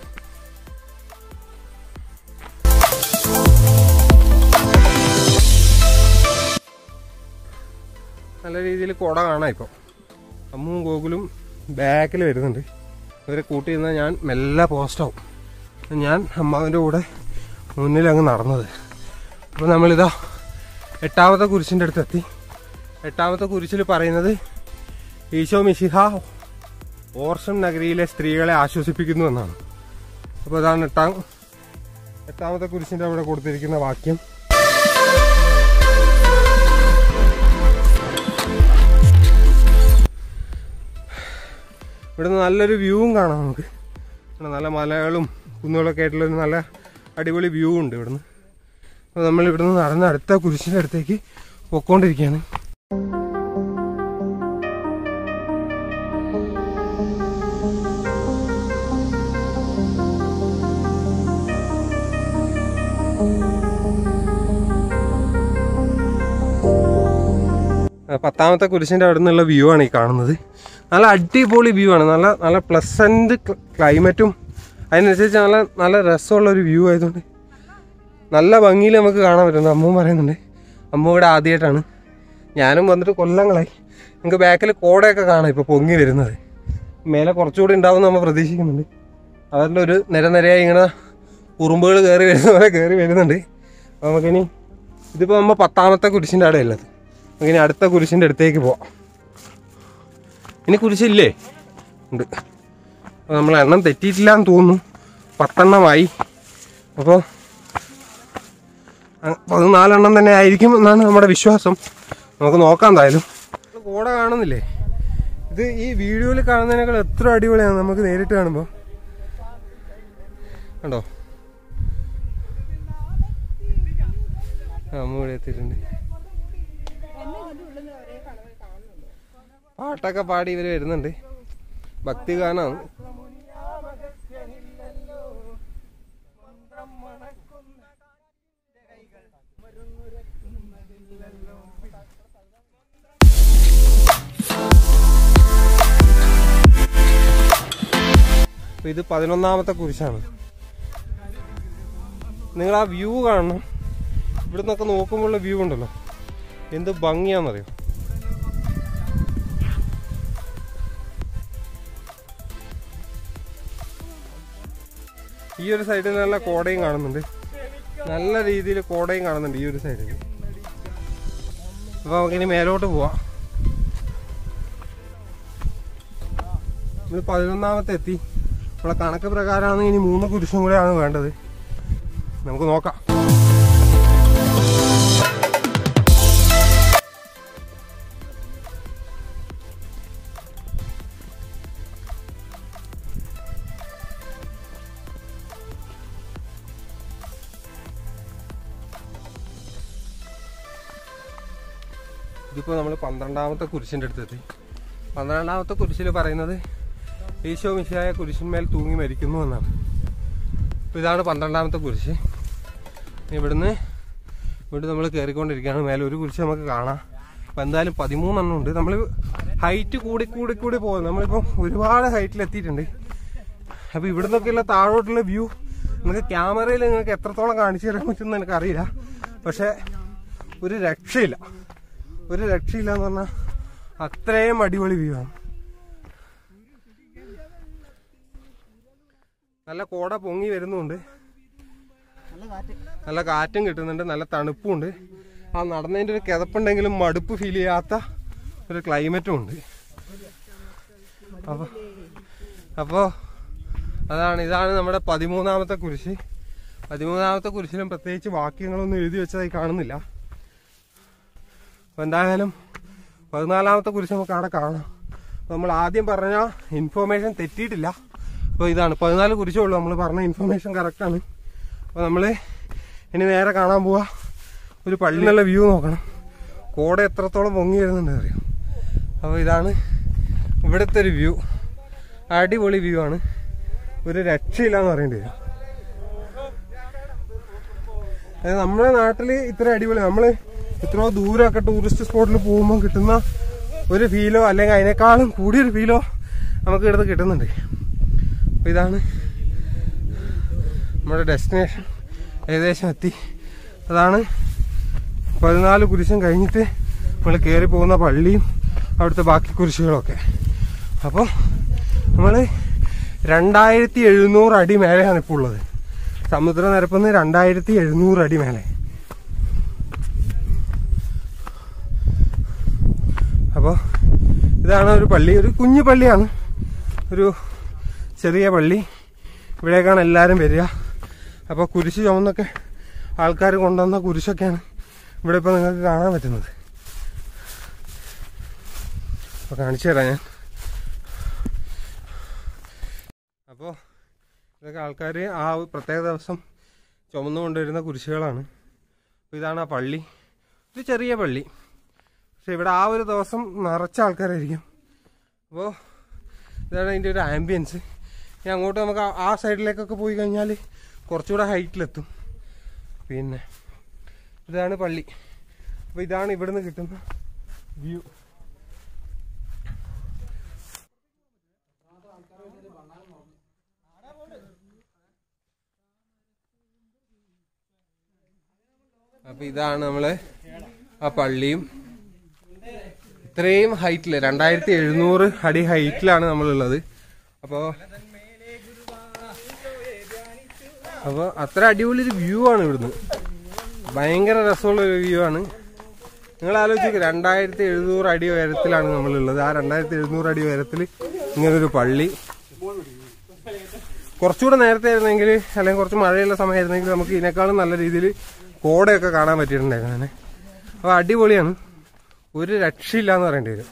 നല്ല രീതിയിൽ കോട കാണാം ഇപ്പോൾ അമ്മും ഗോകുലും ബാക്കിൽ വരുന്നുണ്ട് ഇവരെ കൂട്ടി നിന്നാൽ ഞാൻ മെല്ലെ പോസ്റ്റാവും ഞാൻ അമ്മാവിൻ്റെ കൂടെ മുന്നിൽ അങ്ങ് നടന്നത് അപ്പോൾ നമ്മളിതാ എട്ടാമത്തെ കുരിശിൻ്റെ അടുത്ത് എത്തി എട്ടാമത്തെ കുരിശിൽ പറയുന്നത് ഈശോ മിശിഹ ഓർഷം നഗരിയിലെ സ്ത്രീകളെ ആശ്വസിപ്പിക്കുന്നു എന്നാണ് അപ്പോൾ അതാണ് എട്ടാം എട്ടാമത്തെ കുരിശിന്റെ അവിടെ കൊടുത്തിരിക്കുന്ന വാക്യം ഇവിടുന്ന് നല്ലൊരു വ്യൂവും കാണാം നമുക്ക് ഇവിടെ നല്ല മലകളും കുന്നുകളൊക്കെ ആയിട്ടുള്ള ഒരു നല്ല അടിപൊളി വ്യൂ ഉണ്ട് ഇവിടുന്ന് അപ്പോൾ നമ്മൾ ഇവിടുന്ന് നടന്ന് അടുത്ത കുരിശിൻ്റെ അടുത്തേക്ക് പൊക്കോണ്ടിരിക്കുകയാണ് ആ, പത്താമത്തെ കുരിശിൻ്റെ അവിടെ നിന്നുള്ള വ്യൂ ആണ് ഈ കാണുന്നത് നല്ല അടിപൊളി വ്യൂ ആണ് നല്ല നല്ല പ്ലസൻറ്റ് ക്ലൈമറ്റും അതിനനുസരിച്ച് നല്ല നല്ല രസമുള്ള ഒരു വ്യൂ ആയതുകൊണ്ട് നല്ല ഭംഗിയിൽ നമുക്ക് കാണാൻ പറ്റുന്നു അമ്മവും പറയുന്നുണ്ട് അമ്മ ഇവിടെ ആദ്യമായിട്ടാണ് ഞാനും വന്നിട്ട് കൊല്ലങ്ങളായി നിങ്ങൾക്ക് ബാക്കിൽ കോടയൊക്കെ കാണാം ഇപ്പോൾ പൊങ്ങി വരുന്നത് മേലെ കുറച്ചുകൂടി ഉണ്ടാവും നമ്മൾ പ്രതീക്ഷിക്കുന്നുണ്ട് അവരുടെ ഒരു നിര നിരയായി ഇങ്ങനെ ഉറുമ്പുകൾ കയറി വരുന്ന പോലെ കയറി വരുന്നുണ്ട് അപ്പോൾ നമുക്കിനി ഇതിപ്പോൾ നമ്മൾ പത്താമത്തെ കുരിശിൻ്റെ അവിടെ ഉള്ളത് നമുക്കിനി അടുത്ത കുരിശിൻ്റെ അടുത്തേക്ക് പോവാം ഇനി കുരിശില്ലേ ഉണ്ട് അപ്പോൾ നമ്മൾ എണ്ണം തെറ്റിയിട്ടില്ല എന്ന് തോന്നുന്നു പത്തെണ്ണമായി അപ്പോൾ അ- പതിനാലെണ്ണം തന്നെ ആയിരിക്കും എന്നാണ് നമ്മുടെ വിശ്വാസം നമുക്ക് നോക്കാം എന്തായാലും കോട കാണുന്നില്ലേ ഇത് ഈ വീഡിയോയിൽ കാണുന്നതിനേക്കാൾ എത്ര അടിപൊളിയാണ് നമുക്ക് നേരിട്ട് കാണുമ്പോൾ കണ്ടോ ആ, അമ്മ ഇവിടെ എത്തിയിട്ടുണ്ട് പാട്ടൊക്കെ പാടി ഇവര് വരുന്നുണ്ട് ഭക്തി ഗാനാണ് അപ്പൊ ഇത് പതിനൊന്നാമത്തെ കുരിശാണ് നിങ്ങൾ ആ വ്യൂ കാണണം ഇവിടെ നിന്നൊക്കെ നോക്കുമ്പോഴുള്ള വ്യൂ ഉണ്ടല്ലോ എന്ത് ഭംഗിയാണെന്നറിയോ ഈ ഒരു സൈഡിൽ നല്ല കോടയും കാണുന്നുണ്ട് നല്ല രീതിയിൽ കോടയും കാണുന്നുണ്ട് ഈ ഒരു സൈഡിൽ അപ്പൊ നമുക്കിനി മേലോട്ട് പോവാം നമ്മൾ പതിനൊന്നാമത്തെ എത്തി നമ്മളെ കണക്ക് പ്രകാരമാണ് ഇനി മൂന്ന് കുരിശും കൂടെയാണ് വേണ്ടത് നമുക്ക് നോക്കാം ഇതിപ്പോൾ നമ്മൾ പന്ത്രണ്ടാമത്തെ കുരിശിൻ്റെ അടുത്തെത്തി പന്ത്രണ്ടാമത്തെ കുരിശിൽ പറയുന്നത് ഈശോ മിശിയായ കുരിശിന്മേൽ തൂങ്ങി മരിക്കുന്നു എന്നാണ് അപ്പോൾ ഇതാണ് പന്ത്രണ്ടാമത്തെ കുരിശ് ഇവിടുന്ന് ഇവിടെ നമ്മൾ കയറിക്കൊണ്ടിരിക്കുകയാണ് മേലെ ഒരു കുരിശ് നമുക്ക് കാണാം അപ്പോൾ എന്തായാലും പതിമൂന്നെണ്ണം ഉണ്ട് നമ്മൾ ഹൈറ്റ് കൂടി കൂടി കൂടി പോകും നമ്മളിപ്പോൾ ഒരുപാട് ഹൈറ്റിൽ എത്തിയിട്ടുണ്ട് അപ്പോൾ ഇവിടെ നിന്നൊക്കെയുള്ള താഴോട്ടുള്ള വ്യൂ നിങ്ങൾക്ക് ക്യാമറയിൽ നിങ്ങൾക്ക് എത്രത്തോളം കാണിച്ചു തരാൻ പറ്റുമെന്ന് എനിക്കറിയില്ല പക്ഷേ ഒരു രക്ഷയില്ല ഒരു രക്ഷയില്ല എന്ന് പറഞ്ഞാൽ അത്രയും അടിപൊളി വ്യൂ ആണ് നല്ല കോട പൊങ്ങി വരുന്നുണ്ട് നല്ല കാറ്റും കിട്ടുന്നുണ്ട് നല്ല തണുപ്പും ഉണ്ട് ആ നടന്നതിൻ്റെ ഒരു കിതപ്പുണ്ടെങ്കിലും മടുപ്പ് ഫീൽ ചെയ്യാത്ത ഒരു ക്ലൈമറ്റും ഉണ്ട് അപ്പോൾ അപ്പോൾ അതാണ് ഇതാണ് നമ്മുടെ പതിമൂന്നാമത്തെ കുരിശ് പതിമൂന്നാമത്തെ കുരിശിലും പ്രത്യേകിച്ച് വാക്യങ്ങളൊന്നും എഴുതി വെച്ചതായി കാണുന്നില്ല അപ്പോൾ എന്തായാലും പതിനാലാമത്തെ കുരിശ് നമുക്ക് അവിടെ കാണാം അപ്പോൾ നമ്മൾ ആദ്യം പറഞ്ഞ ഇൻഫോർമേഷൻ തെറ്റിയിട്ടില്ല അപ്പോൾ ഇതാണ് പതിനാല് കുരിശേ ഉള്ളൂ നമ്മൾ പറഞ്ഞ ഇൻഫോർമേഷൻ കറക്റ്റാണ് അപ്പോൾ നമ്മൾ ഇനി നേരെ കാണാൻ പോവാ ഒരു പള്ളിയിലുള്ള വ്യൂ നോക്കണം കോട എത്രത്തോളം പൊങ്ങി വരുന്നുണ്ട് അറിയാം അപ്പോൾ ഇതാണ് ഇവിടുത്തെ ഒരു വ്യൂ അടിപൊളി വ്യൂ ആണ് ഒരു രക്ഷയില്ല എന്ന് പറയേണ്ടി വരും അതായത് നമ്മുടെ നാട്ടിൽ ഇത്ര അടിപൊളി നമ്മൾ ഇത്രയോ ദൂരമൊക്കെ ടൂറിസ്റ്റ് സ്പോട്ടിൽ പോകുമ്പോൾ കിട്ടുന്ന ഒരു ഫീലോ അല്ലെങ്കിൽ അതിനേക്കാളും കൂടിയൊരു ഫീലോ നമുക്ക് ഇവിടുന്ന് കിട്ടുന്നുണ്ട് അപ്പോൾ ഇതാണ് നമ്മുടെ ഡെസ്റ്റിനേഷൻ ഏകദേശം എത്തി അതാണ് പതിനാല് കുരിശും കഴിഞ്ഞിട്ട് നമ്മൾ കയറി പോകുന്ന പള്ളിയും അവിടുത്തെ ബാക്കി കുരിശുകളൊക്കെ അപ്പോൾ നമ്മൾ രണ്ടായിരത്തി എഴുന്നൂറ് അടി മേലെയാണ് ഇപ്പോൾ ഉള്ളത് സമുദ്രനിരപ്പിൽ നിന്ന് രണ്ടായിരത്തി എഴുന്നൂറ് അടി മേലെ അപ്പോൾ ഇതാണ് ഒരു പള്ളി ഒരു കുഞ്ഞു പള്ളിയാണ് ഒരു ചെറിയ പള്ളി ഇവിടേക്കാണ് എല്ലാവരും വരിക അപ്പോൾ കുരിശ് ചുമന്നൊക്കെ ആൾക്കാർ കൊണ്ടുവന്ന കുരിശൊക്കെയാണ് ഇവിടെ ഇപ്പോൾ നിങ്ങൾക്ക് കാണാൻ പറ്റുന്നത് അപ്പോൾ കാണിച്ചു തരാം ഞാൻ അപ്പോൾ ഇതൊക്കെ ആൾക്കാർ ആ ഒരു പ്രത്യേക ദിവസം ചുമന്നു കൊണ്ടുവരുന്ന കുരിശുകളാണ് അപ്പോൾ ഇതാണ് ആ പള്ളി ഒരു ചെറിയ പള്ളി പക്ഷെ ഇവിടെ ആ ഒരു ദിവസം നിറച്ച ആൾക്കാരായിരിക്കും അപ്പോൾ ഇതാണ് അതിൻ്റെ ഒരു ആംബിയൻസ് ഇനി അങ്ങോട്ട് നമുക്ക് ആ- ആ സൈഡിലേക്കൊക്കെ പോയി കഴിഞ്ഞാൽ കുറച്ചുകൂടെ ഹൈറ്റിലെത്തും പിന്നെ ഇതാണ് പള്ളി അപ്പോൾ ഇതാണ് ഇവിടുന്ന് കിട്ടുന്ന വ്യൂ അപ്പൊ ഇതാണ് നമ്മള് ആ പള്ളിയും ഇത്രയും ഹൈറ്റില് രണ്ടായിരത്തി എഴുന്നൂറ് അടി ഹൈറ്റിലാണ് നമ്മളുള്ളത് അപ്പോ അപ്പൊ അത്ര അടിപൊളി ഒരു വ്യൂ ആണ് ഇവിടുന്ന് ഭയങ്കര രസമുള്ള ഒരു വ്യൂ ആണ് നിങ്ങൾ ആലോചിക്കുക രണ്ടായിരത്തി എഴുന്നൂറ് അടി ഉയരത്തിലാണ് നമ്മളുള്ളത് ആ രണ്ടായിരത്തി എഴുന്നൂറ് അടി ഉയരത്തിൽ ഇങ്ങനൊരു പള്ളി കുറച്ചുകൂടെ നേരത്തെ ആയിരുന്നെങ്കിൽ അല്ലെങ്കിൽ കുറച്ച് മഴയുള്ള സമയമായിരുന്നെങ്കിൽ നമുക്ക് ഇതിനേക്കാളും നല്ല രീതിയിൽ കോടയൊക്കെ കാണാൻ പറ്റിയിട്ടുണ്ടായിരുന്നു അങ്ങനെ അപ്പോൾ അടിപൊളിയാണ് ഒരു രക്ഷയില്ല എന്ന് പറയേണ്ടി വരും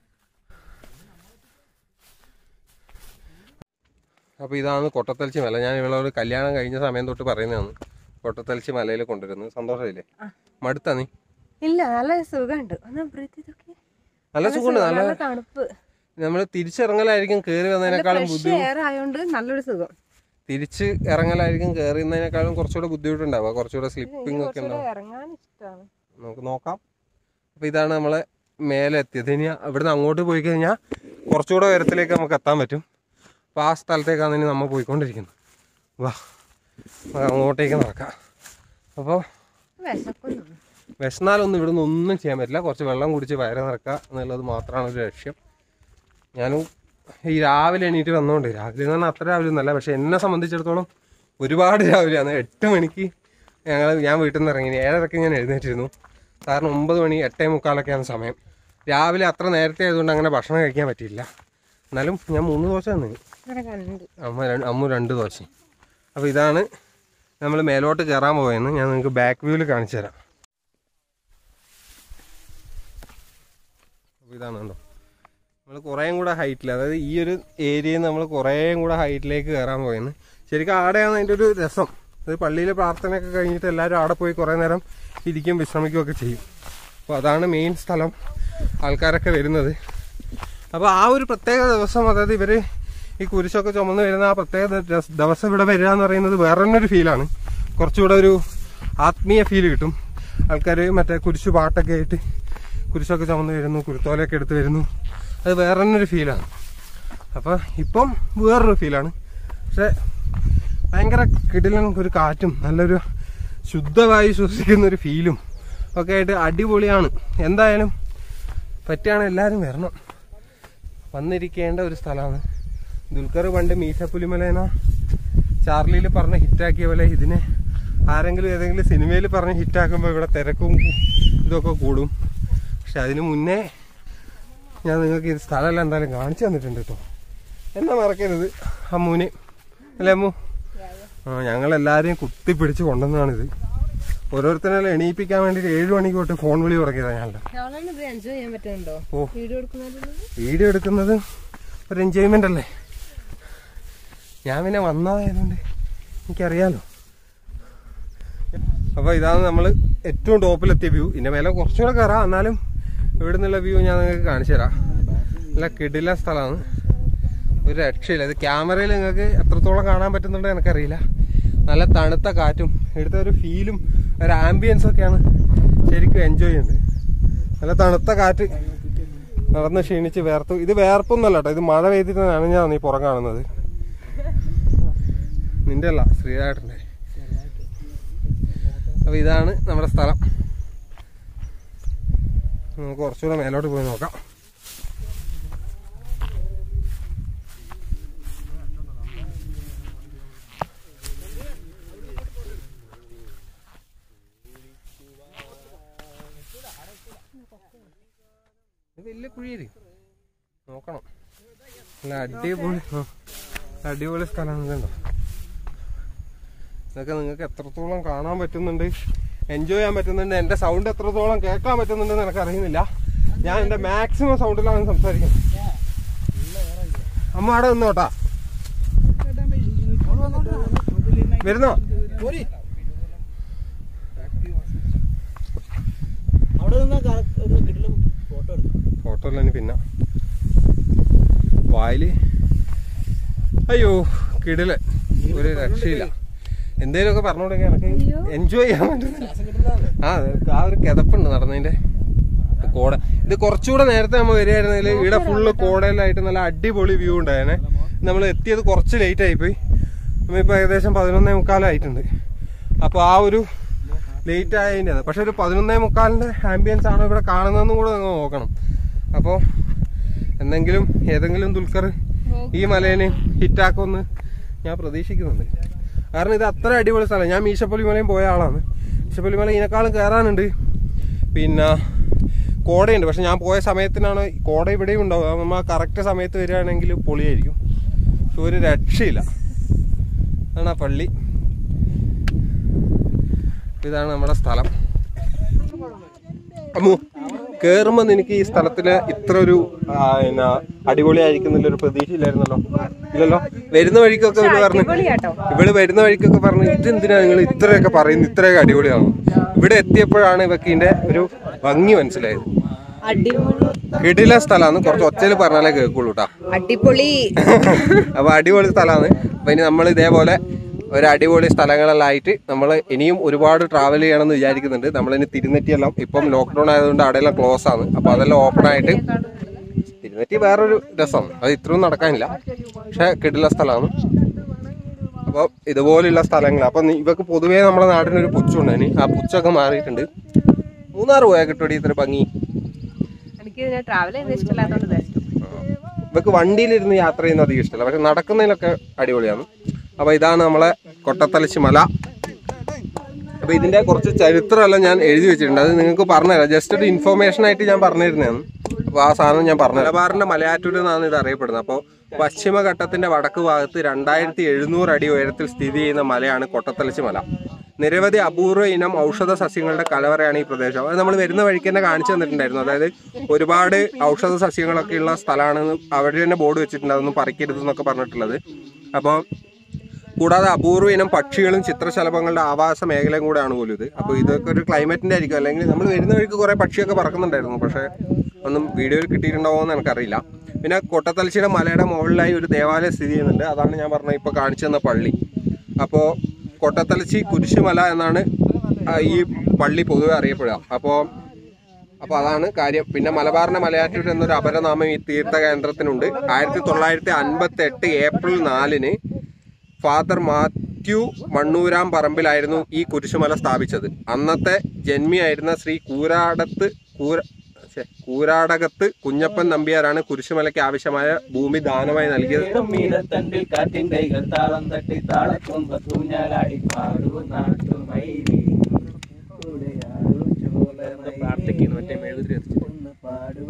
അപ്പോൾ ഇതാണ് കൊട്ടത്തൽച്ചി മല ഞാൻ ഇവളോട് കല്യാണം കഴിഞ്ഞ സമയം തൊട്ട് പറയുന്നതാണ് കൊട്ടത്തൽച്ചി മലയിൽ കൊണ്ടുവരുന്നത് സന്തോഷമില്ലേ മടുത്താ നീ ഇല്ല നല്ല സുഖമുണ്ട് ഒന്ന് ബ്രീത്ത് ചെയ്തൊക്കെ നല്ല സുഖമുണ്ട് നല്ല നല്ല തണുപ്പ് നമ്മൾ തിരിച്ചിറങ്ങലായിരിക്കും കയറി വന്നതിനേക്കാളും ഫ്രഷ് ബുദ്ധിമുട്ട് എയർ ആയതുകൊണ്ട് നല്ലൊരു സുഖം തിരിച്ച് ഇറങ്ങലായിരിക്കും കയറുന്നതിനേക്കാളും കുറച്ചുകൂടെ ബുദ്ധിമുട്ടുണ്ടാവുക കുറച്ചുകൂടെ സ്ലിപ്പിംഗ് ഒക്കെ ഉണ്ടാവും ഇറങ്ങാൻ ഇഷ്ടമാണ് നമുക്ക് നോക്കാം അപ്പോൾ ഇതാണ് നമ്മളെ മേലെ എത്തിയത് ഇനി ഇവിടുന്ന് അങ്ങോട്ട് പോയി കഴിഞ്ഞാൽ കുറച്ചുകൂടെ ഉയരത്തിലേക്ക് നമുക്ക് എത്താൻ പറ്റും അപ്പോൾ ആ സ്ഥലത്തേക്കാണ് ഇനി നമ്മൾ പോയിക്കൊണ്ടിരിക്കുന്നത് വാ നമുക്ക് അങ്ങോട്ടേക്ക് നടക്കാം അപ്പോൾ വിശക്കുന്നു വിശന്നാലൊന്നും ഇവിടുന്ന് ഒന്നും ചെയ്യാൻ പറ്റില്ല കുറച്ച് വെള്ളം കുടിച്ച് വയറ് നിറക്കുക എന്നുള്ളത് മാത്രമാണ് ഒരു ലക്ഷ്യം ഞാനും ഈ രാവിലെ എണീറ്റ് വന്നോണ്ട് രാവിലെ എന്ന് പറഞ്ഞാൽ അത്ര രാവിലെ ഒന്നല്ല പക്ഷെ എന്നെ സംബന്ധിച്ചിടത്തോളം ഒരുപാട് രാവിലെയാണ് എട്ട് മണിക്ക് ഞങ്ങൾ ഞാൻ വീട്ടിൽ നിന്ന് ഇറങ്ങി ഏഴരക്ക് ഞാൻ എഴുന്നേറ്റിരുന്നു കാരണം ഒമ്പത് മണി എട്ടേ മുക്കാലൊക്കെയാണ് സമയം രാവിലെ അത്ര നേരത്തെ ആയതുകൊണ്ട് അങ്ങനെ ഭക്ഷണം കഴിക്കാൻ പറ്റിയില്ല എന്നാലും ഞാൻ മൂന്ന് ദോശ തന്നു ഇവിടെ കണ്ട് അമ്മ രണ്ട് അമ്മ രണ്ട് ദോശ അപ്പോൾ ഇതാണ് നമ്മൾ മേലോട്ട് കയറാൻ പോയെന്ന് ഞാൻ നിങ്ങൾക്ക് ബാക്ക് വ്യൂവിൽ കാണിച്ചു തരാം അപ്പോൾ ഇതാണ് കണ്ടോ നമ്മൾ കുറേയും കൂടെ ഹൈറ്റിൽ അതായത് ഈ ഒരു ഏരിയയിൽ നിന്ന് നമ്മൾ കുറേയും കൂടെ ഹൈറ്റിലേക്ക് കയറാൻ പോയെന്ന് ശരിക്കും ആടെയാണ് അതിൻ്റെ ഒരു രസം അത് പള്ളിയിലെ പ്രാർത്ഥനയൊക്കെ കഴിഞ്ഞിട്ട് എല്ലാവരും അവിടെ പോയി കുറേ നേരം ഇരിക്കും വിശ്രമിക്കുകയൊക്കെ ചെയ്യും അപ്പോൾ അതാണ് മെയിൻ സ്ഥലം ആൾക്കാരൊക്കെ വരുന്നത് അപ്പോൾ ആ ഒരു പ്രത്യേക ദിവസം അതായത് ഇവർ ഈ കുരിശൊക്കെ ചുമന്ന് വരുന്ന ആ പ്രത്യേക ദ- ദിവസം ഇവിടെ വരിക എന്ന് പറയുന്നത് വേറെ തന്നെ ഒരു ഫീലാണ് കുറച്ചുകൂടെ ഒരു ആത്മീയ ഫീൽ കിട്ടും ആൾക്കാർ മറ്റേ കുരിശ് പാട്ടൊക്കെ ആയിട്ട് കുരിശൊക്കെ ചുമന്ന് വരുന്നു കുരുത്തോലയൊക്കെ എടുത്ത് വരുന്നു അത് വേറെ തന്നെ ഒരു ഫീലാണ് അപ്പോൾ ഇപ്പം വേറൊരു ഫീലാണ് പക്ഷെ ഭയങ്കര കിടിലൻ ഒരു കാറ്റും നല്ലൊരു ശുദ്ധവായു ശ്വസിക്കുന്ന ഒരു ഫീലും ഒക്കെ ആയിട്ട് അടിപൊളിയാണ് എന്തായാലും പറ്റുകയാണ് എല്ലാവരും വരണം വന്നിരിക്കേണ്ട ഒരു സ്ഥലമാണ് ദുൽഖർ പണ്ട് മീശപ്പുലിമലേന ചാർലിയിൽ പറഞ്ഞ് ഹിറ്റാക്കിയ പോലെ ഇതിനെ ആരെങ്കിലും ഏതെങ്കിലും സിനിമയിൽ പറഞ്ഞ് ഹിറ്റാക്കുമ്പോൾ ഇവിടെ തിരക്കും ഇതൊക്കെ കൂടും പക്ഷെ അതിന് മുന്നേ ഞാൻ നിങ്ങൾക്ക് ഈ സ്ഥലമെല്ലാം എന്തായാലും കാണിച്ചു തന്നിട്ടുണ്ട് കേട്ടോ എന്നെ മറക്കരുത് അമ്മൂനെ അല്ലേ അമ്മു ആ ഞങ്ങളെല്ലാവരെയും കുത്തിപ്പിടിച്ച് കൊണ്ടുവന്നതാണിത് ഓരോരുത്തരെല്ലാം എണീപ്പിക്കാൻ വേണ്ടിയിട്ട് ഏഴ് മണിക്ക് തൊട്ട് ഫോൺ വിളി തുടങ്ങിയതാണ് ഞങ്ങളുടെ ഞങ്ങളാണ് ഇത് എൻജോയ് ചെയ്യാൻ പറ്റുന്നുണ്ടോ ഓ. വീഡിയോ എടുക്കുന്നതിൽ വീഡിയോ എടുക്കുന്നത് ഒരു എൻജോയ്മെന്റ് അല്ലേ ഞാൻ പിന്നെ വന്നതായതുകൊണ്ട് എനിക്കറിയാലോ അപ്പോൾ ഇതാണ് നമ്മൾ ഏറ്റവും ടോപ്പിലെത്തിയ വ്യൂ ഇതിന്റെ മേലെ കുറച്ചുകൂടെ കയറാം എന്നാലും ഇവിടെ നിന്നുള്ള വ്യൂ ഞാൻ നിങ്ങൾക്ക് കാണിച്ചു തരാം നല്ല കിടില സ്ഥലമാണ് ഒരു രക്ഷയില്ല ഇത് ക്യാമറയിൽ നിങ്ങൾക്ക് എത്രത്തോളം കാണാൻ പറ്റുന്നുണ്ടോ എനിക്കറിയില്ല നല്ല തണുത്ത കാറ്റും ഇവിടുത്തെ ഒരു ഫീലും ഒരു ആംബിയൻസ് ഒക്കെയാണ് ശരിക്കും എൻജോയ് ചെയ്യുന്നത് നല്ല തണുത്ത കാറ്റ് നടന്ന് ക്ഷീണിച്ച് വേർത്തു ഇത് വേർപ്പൊന്നല്ല കേട്ടോ ഇത് മഴ പെയ്തിട്ട് നനഞ്ഞാണ് ഈ പുറം കാണുന്നത് നിന്റെ അല്ല ശ്രീരാട്ടന്റെ അപ്പൊ ഇതാണ് നമ്മുടെ സ്ഥലം നമുക്ക് കുറച്ചുകൂടെ മേലോട്ട് പോയി നോക്കാം വലിയ കുഴിയരി നോക്കണം നല്ല അടിപൊളി ആ, അടിപൊളി സ്ഥലമാണ് കണ്ടോ ഇതൊക്കെ നിങ്ങൾക്ക് എത്രത്തോളം കാണാൻ പറ്റുന്നുണ്ട് എൻജോയ് ചെയ്യാൻ പറ്റുന്നുണ്ട് എൻ്റെ സൗണ്ട് എത്രത്തോളം കേൾക്കാൻ പറ്റുന്നുണ്ടെന്ന് എനിക്ക് അറിയുന്നില്ല ഞാൻ എൻ്റെ മാക്സിമം സൗണ്ടിലാണ് സംസാരിക്കുന്നത് അമ്മ അവിടെ നിന്നോട്ടാ വരുന്നോ അവിടെ നിന്നാ ഒരു കിട്ടിലും ഫോട്ടോ എടുത്തു ഫോട്ടോ എല്ലാം ഇനി പിന്നെ വായില് അയ്യോ കിടില് ഒരു രക്ഷയില്ല എന്തേലുമൊക്കെ പറഞ്ഞോണ്ടെങ്കിൽ എനിക്ക് എൻജോയ് ചെയ്യാൻ പറ്റുന്നില്ല ആ നിനക്ക് ആ ഒരു കിതപ്പുണ്ട് നടന്നതിന്റെ കോട ഇത് കുറച്ചുകൂടെ നേരത്തെ നമ്മൾ വരികയായിരുന്നെങ്കിൽ ഇവിടെ ഫുള്ള് കോടയിലായിട്ട് നല്ല അടിപൊളി വ്യൂ ഉണ്ടായേനെ നമ്മൾ എത്തിയത് കുറച്ച് ലേറ്റ് ആയിപ്പോയി നമ്മളിപ്പോൾ ഏകദേശം പതിനൊന്നേ മുക്കാലായിട്ടുണ്ട് അപ്പോൾ ആ ഒരു ലേറ്റ് ആയതിൻ്റെ പക്ഷെ ഒരു പതിനൊന്നേ മുക്കാലിന്റെ ആംബിയൻസ് ആണ് ഇവിടെ കാണുന്നതെന്നും കൂടെ നിങ്ങൾ നോക്കണം അപ്പോൾ എന്തെങ്കിലും ഏതെങ്കിലും ദുൽഖർ ഈ മലേനെ ഹിറ്റാക്കുമെന്ന് ഞാൻ പ്രതീക്ഷിക്കുന്നുണ്ട് കാരണം ഇത് അത്ര അടിപൊളി സ്ഥലം ഞാൻ മീശപ്പള്ളി മലയും പോയ ആളാണ് മീശപ്പള്ളി മല ഇതിനേക്കാളും കയറാനുണ്ട് പിന്നെ കോടയുണ്ട് പക്ഷെ ഞാൻ പോയ സമയത്തിനാണ് കോട ഇവിടെയും ഉണ്ടാവുക നമ്മൾ ആ കറക്റ്റ് സമയത്ത് വരികയാണെങ്കിൽ പൊളിയായിരിക്കും പക്ഷെ ഒരു രക്ഷയില്ല അതാണ് ആ പള്ളി ഇതാണ് നമ്മുടെ സ്ഥലം അമ്മു കേറുമ്പോ നിനക്ക് ഈ സ്ഥലത്തില് ഇത്ര ഒരു ആ, പിന്നെ അടിപൊളിയായിരിക്കുന്നില്ല ഒരു പ്രതീക്ഷയില്ലായിരുന്നല്ലോ ഇല്ലല്ലോ വരുന്ന വഴിക്കൊക്കെ ഇവള് പറഞ്ഞു അടിപൊളിയാട്ടോ ഇവള് വരുന്ന വഴിക്കൊക്കെ പറഞ്ഞു ഇതെന്തിനാ നിങ്ങൾ ഇത്രയൊക്കെ പറയുന്നത് ഇത്രയൊക്കെ അടിപൊളിയാണ് ഇവിടെ എത്തിയപ്പോഴാണ് ഇവക്ക് ഇതിന്റെ ഒരു ഭംഗി മനസ്സിലായത് അടിപൊളി കിടില സ്ഥലമാണ് കുറച്ച് ഒച്ചയിൽ പറഞ്ഞാലേ കേൾക്കുള്ളൂ കേട്ടാ അടിപൊളി അപ്പൊ അടിപൊളി സ്ഥലമാണ് അപ്പൊ ഇനി നമ്മൾ ഇതേപോലെ ഒരു അടിപൊളി സ്ഥലങ്ങളെല്ലാം ആയിട്ട് നമ്മൾ ഇനിയും ഒരുപാട് ട്രാവൽ ചെയ്യണമെന്ന് വിചാരിക്കുന്നുണ്ട് നമ്മളിനി തിരുനെറ്റിയെല്ലാം ഇപ്പം ലോക്ക്ഡൌൺ ആയതുകൊണ്ട് അവിടെയെല്ലാം ക്ലോസ് ആണ് അപ്പൊ അതെല്ലാം ഓപ്പൺ ആയിട്ട് തിരുനെറ്റി വേറൊരു രസമാണ് അത് ഇത്രയും നടക്കാനില്ല പക്ഷെ കിടില സ്ഥലമാണ് അപ്പോൾ ഇതുപോലുള്ള സ്ഥലങ്ങൾ അപ്പം ഇവക്ക് പൊതുവേ നമ്മുടെ നാടിനൊരു പുച്ഛമുണ്ടായിന് ആ പുച്ഛമൊക്കെ മാറിയിട്ടുണ്ട് മൂന്നാർ പോയാൽ കിട്ടുമടി ഇത്ര ഭംഗി എനിക്ക് ഇതിനെ ട്രാവൽ ചെയ്യുന്നത് ഇഷ്ടമില്ലാത്തതുകൊണ്ട് ഇത് ഇഷ്ടം ഇവക്ക് വണ്ടിയിലിരുന്ന് യാത്ര ചെയ്യുന്നത് അധികം ഇഷ്ടമല്ല പക്ഷെ നടക്കുന്നതിലൊക്കെ അടിപൊളിയാണ് അപ്പൊ ഇതാണ് നമ്മളെ കൊട്ടത്തലച്ചി മല അപ്പൊ ഇതിന്റെ കുറച്ച് ചരിത്രമെല്ലാം ഞാൻ എഴുതി വെച്ചിട്ടുണ്ട് അത് നിങ്ങൾക്ക് പറഞ്ഞുതരാം ജസ്റ്റ് ഒരു ഇൻഫോർമേഷൻ ആയിട്ട് ഞാൻ പറഞ്ഞിരുന്നതാണ് അപ്പൊ ആ സാധനം ഞാൻ പറഞ്ഞു മലബാറിന്റെ മലയാറ്റൂർ എന്നാണ് ഇത് അറിയപ്പെടുന്നത് അപ്പോൾ പശ്ചിമഘട്ടത്തിന്റെ വടക്ക് ഭാഗത്ത് രണ്ടായിരത്തി എഴുന്നൂറ് അടി ഉയരത്തിൽ സ്ഥിതി ചെയ്യുന്ന മലയാണ് കൊട്ടത്തലച്ചി മല നിരവധി അപൂർവ ഇനം ഔഷധ സസ്യങ്ങളുടെ കലവറയാണ് ഈ പ്രദേശം അത് നമ്മൾ വരുന്ന വഴിക്ക് തന്നെ കാണിച്ചു തന്നിട്ടുണ്ടായിരുന്നു അതായത് ഒരുപാട് ഔഷധ സസ്യങ്ങളൊക്കെ ഉള്ള സ്ഥലമാണെന്ന് അവർ തന്നെ ബോർഡ് വെച്ചിട്ടുണ്ട് അതൊന്നും പറിക്കരുത് എന്നൊക്കെ പറഞ്ഞിട്ടുള്ളത് അപ്പോൾ കൂടാതെ അപൂർവ ഇനം പക്ഷികളും ചിത്രശലഭങ്ങളുടെ ആവാസ മേഖലയും കൂടെയാണ് പോലും ഇത് അപ്പോൾ ഇതൊക്കെ ഒരു ക്ലൈമറ്റിന്റെ ആയിരിക്കും അല്ലെങ്കിൽ നമ്മൾ വരുന്ന വഴിക്ക് കുറെ പക്ഷിയൊക്കെ പറക്കുന്നുണ്ടായിരുന്നു പക്ഷേ ഒന്നും വീഡിയോയിൽ കിട്ടിയിട്ടുണ്ടാവോ എന്ന് എനിക്കറിയില്ല പിന്നെ കൊട്ടത്തലശ്ശിയുടെ മലയുടെ മുകളിലായി ഒരു ദേവാലയം സ്ഥിതി ചെയ്യുന്നുണ്ട് അതാണ് ഞാൻ പറഞ്ഞ ഇപ്പോൾ കാണിച്ചു തന്ന പള്ളി അപ്പോൾ കൊട്ടത്തലച്ചി കുരിശുമല എന്നാണ് ആ, ഈ പള്ളി പൊതുവെ അറിയപ്പെടുക അപ്പോൾ അപ്പോൾ അതാണ് കാര്യം പിന്നെ മലബാറിന്റെ മലയാറ്റൂർ എന്നൊരു അപരനാമം ഈ തീർത്ഥ കേന്ദ്രത്തിനുണ്ട് ആയിരത്തി തൊള്ളായിരത്തി അൻപത്തി എട്ട് ഏപ്രിൽ നാലിന് ഫാദർ മാത്യു മണ്ണൂരാം പറമ്പിലായിരുന്നു ഈ കുരിശുമല സ്ഥാപിച്ചത് അന്നത്തെ ജന്മിയായിരുന്ന ശ്രീ കൂരാടത്ത് കൂര ഛെ, കൂരാടകത്ത് കുഞ്ഞപ്പൻ നമ്പ്യാരാണ് കുരിശുമലയ്ക്ക് ആവശ്യമായ ഭൂമി ദാനമായി നൽകിയത് മീനത്തണ്ടിൽ കാറ്റിൻ കൈകൾ താളം തട്ടി താളക്കൊമ്പത്തൂഞ്ഞാലാടി പാടൂ നാട്ടുമൈരി പ്രാർത്ഥിക്കുന്നു മറ്റേ മെഴുകുതിരി കത്തിച്ച്. ഒന്ന് പാടൂ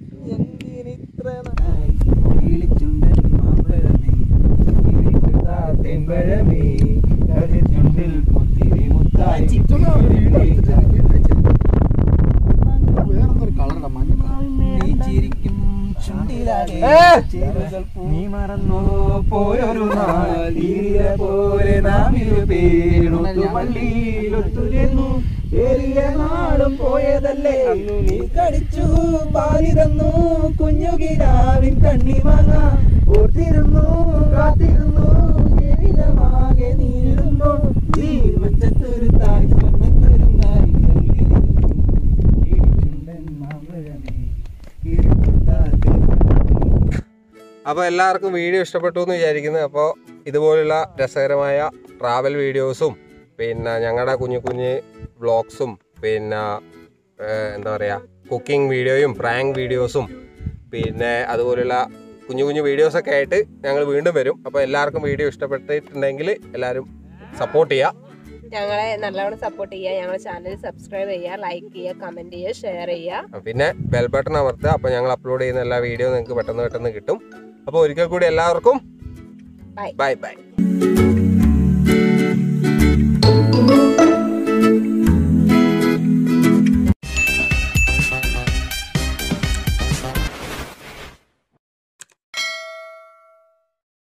കിളിച്ചുണ്ടൻ മാമ്പഴമേ കിളിക്കുത്താത്തെമ്പഴമേ കതിർചുണ്ടിൽ മുത്തിരി മുത്തായി നീ ചിരിക്കും ചുണ്ടിലാകെ ചേരുകൾ നീ മറന്നു പോയൊരു നാൾ തീരെ പോലെ നാം ഇരുപേരുണത്തു പള്ളിയിലൊത്തുചേർന്നു ഏറിയ നാളും പോയതല്ലേ അന്നു നീ കടിച്ചു പാതി തന്നു കുഞ്ഞുകിരാവിൻ കണ്ണിമാങ്ങ ഓർത്തിരുന്നു കാത്തിരുന്നു ജീവിതമാകെ നീരുന്നു നീ മറ്റത്തൊരു തായ് സ്വർണ്ണത്തൊരു നായി ചുണ്ടൻ മാമ്പഴമേ കിളിക്കുത്താത്തെ അപ്പോൾ എല്ലാവർക്കും വീഡിയോ ഇഷ്ടപ്പെട്ടു എന്ന് വിചാരിക്കുന്നു അപ്പോൾ ഇതുപോലുള്ള രസകരമായ ട്രാവൽ വീഡിയോസും പിന്നെ ഞങ്ങളുടെ കുഞ്ഞു കുഞ്ഞ് വ്ളോഗ്സും പിന്നെ ഏഹ്, എന്താ പറയുക കുക്കിംഗ് വീഡിയോയും പ്രാങ്ക് വീഡിയോസും പിന്നെ അതുപോലുള്ള കുഞ്ഞു കുഞ്ഞു വീഡിയോസൊക്കെ ആയിട്ട് ഞങ്ങൾ വീണ്ടും വരും അപ്പോൾ എല്ലാവർക്കും വീഡിയോ ഇഷ്ടപ്പെട്ടിട്ടുണ്ടെങ്കിൽ എല്ലാവരും സപ്പോർട്ട് ചെയ്യുക ഞങ്ങളെ നല്ലവണ്ണം സപ്പോർട്ട് ചെയ്യുക ഞങ്ങളെ ചാനൽ സബ്സ്ക്രൈബ് ചെയ്യുക ലൈക്ക് ചെയ്യുക കമന്റ് ചെയ്യുക ഷെയർ ചെയ്യുക പിന്നെ ബെൽ ബട്ടൺ അമർത്തുക അപ്പോൾ ഞങ്ങൾ അപ്ലോഡ് ചെയ്യുന്ന എല്ലാ വീഡിയോ നിങ്ങൾക്ക് പെട്ടെന്ന് പെട്ടെന്ന് കിട്ടും അപ്പോൾ ഒരിക്കൽ കൂടി എല്ലാവർക്കും Bye. Bye bye